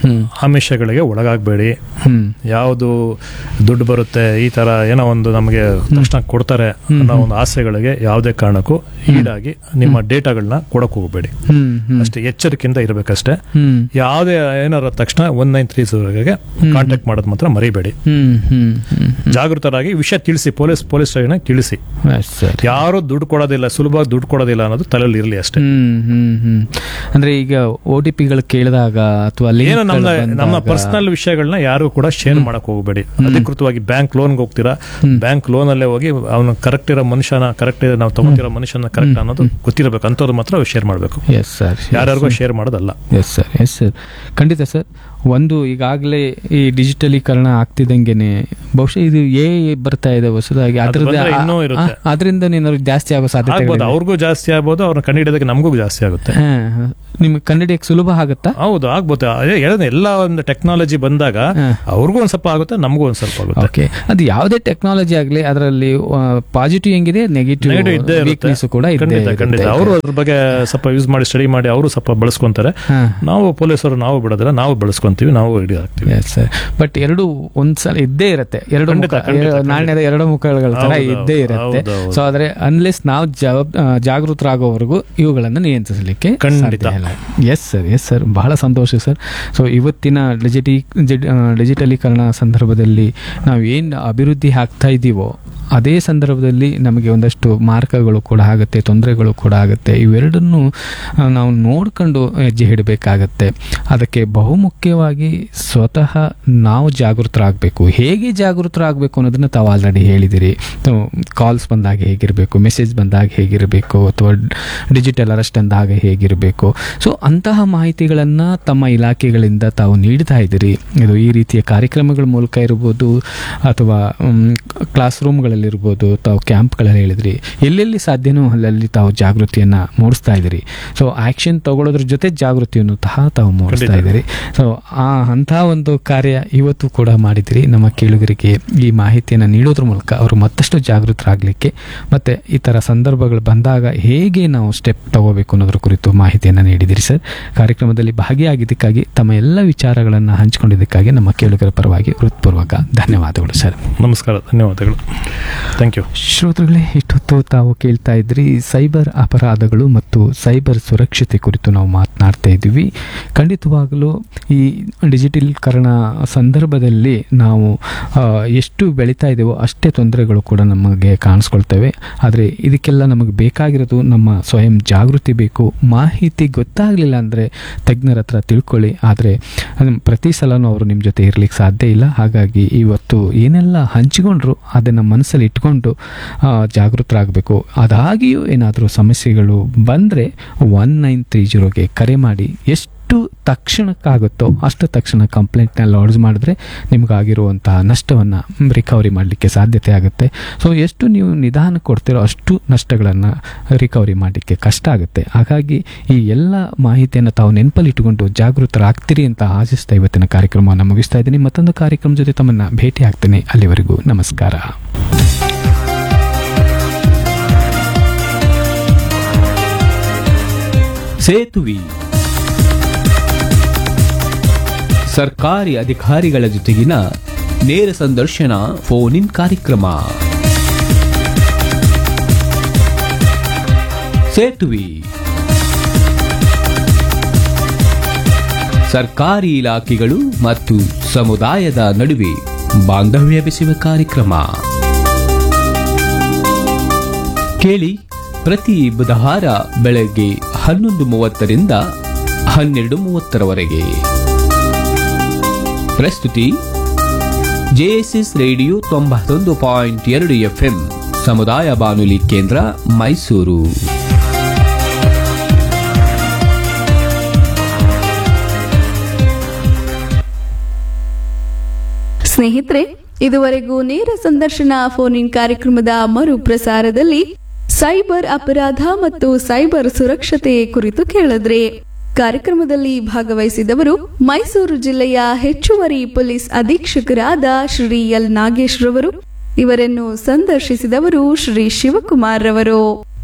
A: ಹ್ಮ್
B: ಆಮಿಷಗಳಿಗೆ ಒಳಗಾಗಬೇಡಿ
A: ಹ್ಮ್
B: ಯಾವುದು ದುಡ್ಡು ಬರುತ್ತೆ ಈ ತರ ಏನೋ ಒಂದು ನಮಗೆ ತಕ್ಷಣ ಕೊಡ್ತಾರೆ ಅನ್ನೋ ಒಂದು ಆಸೆಗಳಿಗೆ ಯಾವುದೇ ಕಾರಣಕ್ಕೂ ಈಡಾಗಿ ನಿಮ್ಮ ಡೇಟಾಗಳನ್ನ ಕೊಡಕ್ ಹೋಗಬೇಡಿ
A: ಹ್ಮ್ ಹ್ಮ್
B: ಅಷ್ಟೇ ಎಚ್ಚರಿಕೆಯಿಂದ ಇರಬೇಕಷ್ಟೇ
A: ಹ್ಮ್
B: ಯಾವುದೇ ಏನಾರ ತಕ್ಷಣ ಒನ್ ನೈನ್ ತ್ರೀ ಗೆ ಕಾಂಟ್ಯಾಕ್ಟ್ ಮಾಡೋದು ಮಾತ್ರ ಮರಿಬೇಡಿ
A: ಹ್ಮ್ ಹ್ಮ್ ಹ್ಮ್
B: ಜಾಗೃತರಾಗಿ ವಿಷಯ ತಿಳಿಸಿ ಪೊಲೀಸ್ ಪೊಲೀಸ್ ಸ್ಟೇಷನ್ ತಿಳಿಸಿ
A: ಅಷ್ಟ್ ಸರಿ
B: ಯಾರು ದುಡ್ಡು ಕೊಡೋದಿಲ್ಲ ಸುಲಭವಾಗಿ ದುಡ್ಡು ಕೊಡೋದಿಲ್ಲ ಅನ್ನೋದು ತಲೆಯಲ್ಲಿ ಇರಲಿ ಅಷ್ಟೇ
A: ಹ್ಮ್ ಹ್ಮ್ ಹ್ಮ್ ಅಂದ್ರೆ ಈಗ ಓ ಟಿ ಪಿಗಳು ಕೇಳಿದಾಗ ಅಥವಾ
B: ಏನು ನಮ್ಮ ನಮ್ಮ ಪರ್ಸನಲ್ ವಿಷಯಗಳನ್ನ ಯಾರು ಕೂಡ ಶೇರ್ ಮಾಡಕ್ ಹೋಗಬೇಡಿ ಅಧಿಕೃತವಾಗಿ ಬ್ಯಾಂಕ್ ಲೋನ್ಗೆ ಹೋಗ್ತೀರಾ ಬ್ಯಾಂಕ್ ಲೋನ್ ಅಲ್ಲೇ ಹೋಗಿ ಅವನು ಕರೆಕ್ಟ್ ಇರೋ ಮನುಷ್ಯನ ಕರೆಕ್ಟ್ ನಾವು ತಗೊಂತಿರೋ ಮನುಷ್ಯನ ಕರೆಕ್ಟ್ ಅನ್ನೋದು ಗೊತ್ತಿರಬೇಕು ಅಂತವ್ರು ಮಾತ್ರ ಶೇರ್ ಮಾಡಬೇಕು
A: ಎಸ್ ಸರ್
B: ಯಾರ್ಯಾರಿಗೂ ಶೇರ್ ಮಾಡೋದಲ್ಲ
A: ಎಸ್ ಸರ್ ಎಸ್ ಸರ್ ಖಂಡಿತ ಸರ್ ಒಂದು ಈಗಾಗಲೇ ಈ ಡಿಜಿಟಲೀಕರಣ ಆಗ್ತಿದ್ದಂಗೆನೆ ಬಹುಶಃ ಇದು ಏ ಬರ್ತಾ ಇದೆ ಹೊಸದಾಗಿ
B: ಅದು ಬಂದ್ರೆ ಇನ್ನೂ ಇರುತ್ತೆ.
A: ಅದರಿಂದ ಏನಾದ್ರು ಜಾಸ್ತಿ ಆಗೋ ಸಾಧ್ಯತೆ
B: ಆಗ್ಬೋದು ಅವ್ರಿಗೂ ಜಾಸ್ತಿ ಆಗ್ಬೋದು ಅವ್ರನ್ನ ಕಂಡುಹಿಡಿಯೋದಕ್ಕೆ ನಮಗೂ ಜಾಸ್ತಿ ಆಗುತ್ತೆ
A: ನಿಮ್ಗೆ ಕಂಡಿಡಿಯಕ್ಕೆ ಸುಲಭ ಆಗುತ್ತಾ
B: ಹೌದು ಆಗ್ಬೋದು ಅದೇ ಹೇಳಿದ್ರೆ ಎಲ್ಲ ಒಂದು ಟೆಕ್ನಾಲಜಿ ಬಂದಾಗ
A: ಹಾ.
B: ಅವ್ರಿಗೂ ಒಂದ್ ಸ್ವಲ್ಪ ಆಗುತ್ತೆ ನಮಗೂ ಒಂದ್ ಸ್ವಲ್ಪ ಆಗುತ್ತೆ
A: ಓಕೆ ಅದು ಯಾವುದೇ ಟೆಕ್ನಾಲಜಿ ಆಗಲಿ ಅದರಲ್ಲಿ ಪಾಸಿಟಿವ್ ಹೆಂಗಿದೆ ನೆಗೆಟಿವ್
B: ನೆಗೆಟಿವ್ ಇದ್ದೇ ಇರುತ್ತೆ
A: ವೀಕ್ನೆಸ್ ಕೂಡ ಇದ್ದೇ
B: ಖಂಡಿತ ಖಂಡಿತ
A: ಇರುತ್ತೆ.
B: ಅವರು ಅದ್ರ ಬಗ್ಗೆ ಸ್ವಲ್ಪ ಯೂಸ್ ಮಾಡಿ ಸ್ಟಡಿ ಮಾಡಿ ಅವರು ಸ್ವಲ್ಪ ಬಳಸ್ಕೊಂತಾರೆ
A: ಹಾ.
B: ನಾವು ಪೊಲೀಸರು ನಾವು ಬಿಡೋದಿಲ್ಲ ನಾವು ಬಳಸ್ಕೊಂತೀವಿ ನಾವು ರೆಡಿ ಆಗ್ತೀವಿ
A: ಎಸ್ ಸರ್ ಬಟ್ ಎರಡು ಒಂದ್ಸಲ ಇದ್ದೇ ಇರುತ್ತೆ ಎರಡು
B: ಖಂಡಿತ,
A: ಮುಖ
B: ಖಂಡಿತ,
A: ಎರಡು- ನಾಣ್ಯದ ಎರಡು ಮುಖಗಳ ತರ
B: ಹೌದು,
A: ಇದ್ದೇ
B: ಹೌದು,
A: ಇರುತ್ತೆ
B: ಹೌದು, ಹೌದು.
A: ಸೊ ಆದ್ರೆ ಅನ್ಲೆಸ್ ನಾವು ಜವಾಬ್ ಆ, ಜಾಗೃತರಾಗೋವರೆಗೂ ಇವುಗಳನ್ನು ನಿಯಂತ್ರಿಸಲಿಕ್ಕೆ
B: ಖಂಡಿತ.
A: ಎಸ್ ಸರ್ ಎಸ್ ಸರ್ ಬಹಳ ಸಂತೋಷ ಸರ್ ಸೊ ಇವತ್ತಿನ ಡಿಜಿಟಿ ಜಿ- ಆ, ಡಿಜಿಟಲೀಕರಣ ಸಂದರ್ಭದಲ್ಲಿ ನಾವು ಏನು ಅಭಿವೃದ್ಧಿ ಆಗ್ತಾ ಇದ್ದೀವೋ ಅದೇ ಸಂದರ್ಭದಲ್ಲಿ ನಮಗೆ ಒಂದಷ್ಟು ಮಾರ್ಕಗಳು ಕೂಡ ಆಗುತ್ತೆ ತೊಂದರೆಗಳು ಕೂಡ ಆಗುತ್ತೆ ಇವೆರಡನ್ನು ಆ, ನಾವು ನೋಡ್ಕೊಂಡು ಹೆಜ್ಜೆ ಇಡಬೇಕಾಗತ್ತೆ ಅದಕ್ಕೆ ಬಹುಮುಖ್ಯವಾಗಿ ಸ್ವತಃ ನಾವು ಜಾಗೃತರಾಗಬೇಕು ಹೇಗೆ ಜಾಗೃತರಾಗಬೇಕು ಅನ್ನೋದನ್ನ ತಾವು ಆಲ್ರೆಡಿ ಹೇಳಿದಿರಿ ಕಾಲ್ಸ್ ಬಂದಾಗ ಹೇಗಿರಬೇಕು ಮೆಸೇಜ್ ಬಂದಾಗ ಹೇಗಿರಬೇಕು ಅಥವಾ ಡಿಜಿಟಲ್ ಅರೆಸ್ಟ್ ಅಂದಾಗ ಹೇಗಿರಬೇಕು ಸೊ ಅಂತಹ ಮಾಹಿತಿಗಳನ್ನು ತಮ್ಮ ಇಲಾಖೆಗಳಿಂದ ತಾವು ನೀಡ್ತಾ ಇದ್ದೀರಿ ಇದು ಈ ರೀತಿಯ ಕಾರ್ಯಕ್ರಮಗಳ ಮೂಲಕ ಇರ್ಬೋದು ಅಥವಾ ಕ್ಲಾಸ್ ರೂಮ್ಗಳಲ್ಲಿರ್ಬೋದು ತಾವು ಕ್ಯಾಂಪ್ಗಳಲ್ಲಿ ಹೇಳಿದ್ರಿ ಎಲ್ಲೆಲ್ಲಿ ಸಾಧ್ಯನೋ ಅಲ್ಲಲ್ಲಿ ತಾವು ಜಾಗೃತಿಯನ್ನು ಮೂಡಿಸ್ತಾ ಇದ್ದೀರಿ ಸೊ ಆ್ಯಕ್ಷನ್ ತಗೊಳ್ಳೋದ್ರ ಜೊತೆ ಜಾಗೃತಿಯನ್ನು ಸಹ ತಾವು ಮೂಡಿಸ್ತಾ ಇದ್ದೀರಿ ಸೊ ಆ ಅಂತಹ ಒಂದು ಕಾರ್ಯ ಇವತ್ತು ಕೂಡ ಮಾಡಿದಿರಿ ನಮ್ಮ ಕೇಳುಗರಿಗೆ ಈ ಮಾಹಿತಿಯನ್ನು ನೀಡೋದ್ರ ಮೂಲಕ ಅವರು ಮತ್ತಷ್ಟು ಜಾಗೃತರಾಗಲಿಕ್ಕೆ ಮತ್ತು ಈ ಥರ ಸಂದರ್ಭಗಳು ಬಂದಾಗ ಹೇಗೆ ನಾವು ಸ್ಟೆಪ್ ತಗೋಬೇಕು ಅನ್ನೋದ್ರ ಕುರಿತು ಮಾಹಿತಿಯನ್ನು ನೀಡಿದಿರಿ ಸರ್ ಕಾರ್ಯಕ್ರಮದಲ್ಲಿ ಭಾಗಿಯಾಗಿದ್ದಕ್ಕಾಗಿ ತಮ್ಮ ಎಲ್ಲ ವಿಚಾರಗಳನ್ನು ಹಂಚಿಕೊಂಡಿದ್ದಕ್ಕಾಗಿ ನಮ್ಮ ಕೇಳುಗರ ಪರವಾಗಿ ಹೃತ್ಪೂರ್ವಕ ಧನ್ಯವಾದಗಳು ಸರ್
B: ನಮಸ್ಕಾರ ಧನ್ಯವಾದಗಳು ಥ್ಯಾಂಕ್ ಯು
A: ಶ್ರೋತೃಗಳೇ ಇಷ್ಟೊತ್ತು ತಾವು ಕೇಳ್ತಾ ಇದ್ರಿ ಸೈಬರ್ ಅಪರಾಧಗಳು ಮತ್ತು ಸೈಬರ್ ಸುರಕ್ಷತೆ ಕುರಿತು ನಾವು ಮಾತನಾಡ್ತಾ ಇದ್ದೀವಿ ಖಂಡಿತವಾಗಲೂ ಈ ಡಿಜಿಟಲೀಕರಣ ಸಂದರ್ಭದಲ್ಲಿ ನಾವು ಆ, ಎಷ್ಟು ಬೆಳೀತಾ ಇದ್ದೇವೋ ಅಷ್ಟೇ ತೊಂದರೆಗಳು ಕೂಡ ನಮಗೆ ಕಾಣಿಸ್ಕೊಳ್ತವೆ ಆದರೆ ಇದಕ್ಕೆಲ್ಲ ನಮಗೆ ಬೇಕಾಗಿರೋದು ನಮ್ಮ ಸ್ವಯಂ ಜಾಗೃತಿ ಬೇಕು ಮಾಹಿತಿ ಗೊತ್ತಾಗಲಿಲ್ಲ ಅಂದರೆ ತಜ್ಞರ ಹತ್ರ ತಿಳ್ಕೊಳ್ಳಿ ಆದರೆ ಪ್ರತಿ ಸಲನೂ ಅವರು ನಿಮ್ಮ ಜೊತೆ ಇರ್ಲಿಕ್ಕೆ ಸಾಧ್ಯ ಇಲ್ಲ ಹಾಗಾಗಿ ಇವತ್ತು ಏನೆಲ್ಲ ಹಂಚಿಕೊಂಡ್ರು ಅದನ್ನು ಮನಸ್ಸಲ್ಲಿ ಇಟ್ಕೊಂಡು ಆ, ಜಾಗೃತರಾಗಬೇಕು ಅದಾಗಿಯೂ ಏನಾದರೂ ಸಮಸ್ಯೆಗಳು ಬಂದರೆ ಒನ್ ನೈನ್ ತ್ರೀ ಜೀರೋಗೆ ಕರೆ ಮಾಡಿ ಎಷ್ಟು ತಕ್ಷಣಕ್ಕಾಗುತ್ತೋ ಅಷ್ಟು ತಕ್ಷಣ ಕಂಪ್ಲೇಂಟ್ನ ಲಾಡ್ಜ್ ಮಾಡಿದ್ರೆ ನಿಮಗಾಗಿರುವಂತಹ ನಷ್ಟವನ್ನು ರಿಕವರಿ ಮಾಡಲಿಕ್ಕೆ ಸಾಧ್ಯತೆ ಆಗುತ್ತೆ ಸೊ ಎಷ್ಟು ನೀವು ನಿಧಾನ ಕೊಡ್ತೀರೋ ಅಷ್ಟು ನಷ್ಟಗಳನ್ನು ರಿಕವರಿ ಮಾಡಲಿಕ್ಕೆ ಕಷ್ಟ ಆಗುತ್ತೆ ಹಾಗಾಗಿ ಈ ಎಲ್ಲ ಮಾಹಿತಿಯನ್ನು ತಾವು ನೆನಪಲ್ಲಿ ಇಟ್ಟುಕೊಂಡು ಜಾಗೃತರಾಗ್ತೀರಿ ಅಂತ ಆಶಿಸ್ತಾ ಇವತ್ತಿನ ಕಾರ್ಯಕ್ರಮವನ್ನು ಮುಗಿಸ್ತಾ ಇದ್ದೀನಿ ಮತ್ತೊಂದು ಕಾರ್ಯಕ್ರಮ ಜೊತೆ ತಮ್ಮನ್ನು ಭೇಟಿ ಆಗ್ತೇನೆ ಅಲ್ಲಿವರೆಗೂ ನಮಸ್ಕಾರ
D: ಸೇತುವೆ ಸರ್ಕಾರಿ ಅಧಿಕಾರಿಗಳ ಜೊತೆಗಿನ ನೇರ ಸಂದರ್ಶನ ಫೋನ್ ಇನ್ ಕಾರ್ಯಕ್ರಮ ಸೇತುವೆ ಸರ್ಕಾರಿ ಇಲಾಖೆಗಳು ಮತ್ತು ಸಮುದಾಯದ ನಡುವೆ ಬಾಂಧವ್ಯ ಬೆಸೆಯುವ ಕಾರ್ಯಕ್ರಮ ಕೇಳಿ ಪ್ರತಿ ಬುಧವಾರ ಬೆಳಗ್ಗೆ ಹನ್ನೊಂದು ಮೂವತ್ತರಿಂದ ಹನ್ನೆರಡು ಮೂವತ್ತರವರೆಗೆ ಪ್ರಸ್ತುತಿ ಜೆಎಸ್ಎಸ್ ರೇಡಿಯೋ ತೊಂಬತ್ತೊಂದು ಪಾಯಿಂಟ್ ಎರಡು ಎಫ್ಎಂ ಸಮುದಾಯ ಬಾನುಲಿ ಕೇಂದ್ರ ಮೈಸೂರು
E: ಸ್ನೇಹಿತರೆ ಇದುವರೆಗೂ ನೇರ ಸಂದರ್ಶನ ಫೋನ್ ಇನ್ ಕಾರ್ಯಕ್ರಮದ ಮರು ಪ್ರಸಾರದಲ್ಲಿ ಸೈಬರ್ ಅಪರಾಧ ಮತ್ತು ಸೈಬರ್ ಸುರಕ್ಷತೆ ಕುರಿತು ಕೇಳಿದ್ರೆ ಕಾರ್ಯಕ್ರಮದಲ್ಲಿ ಭಾಗವಹಿಸಿದವರು ಮೈಸೂರು ಜಿಲ್ಲೆಯ ಹೆಚ್ಚುವರಿ ಪೊಲೀಸ್ ಅಧೀಕ್ಷಕರಾದ ಶ್ರೀ ಎಲ್ ನಾಗೇಶ್ ರವರು ಇವರನ್ನು ಸಂದರ್ಶಿಸಿದವರು ಶ್ರೀ ಶಿವಕುಮಾರ್ ರವರು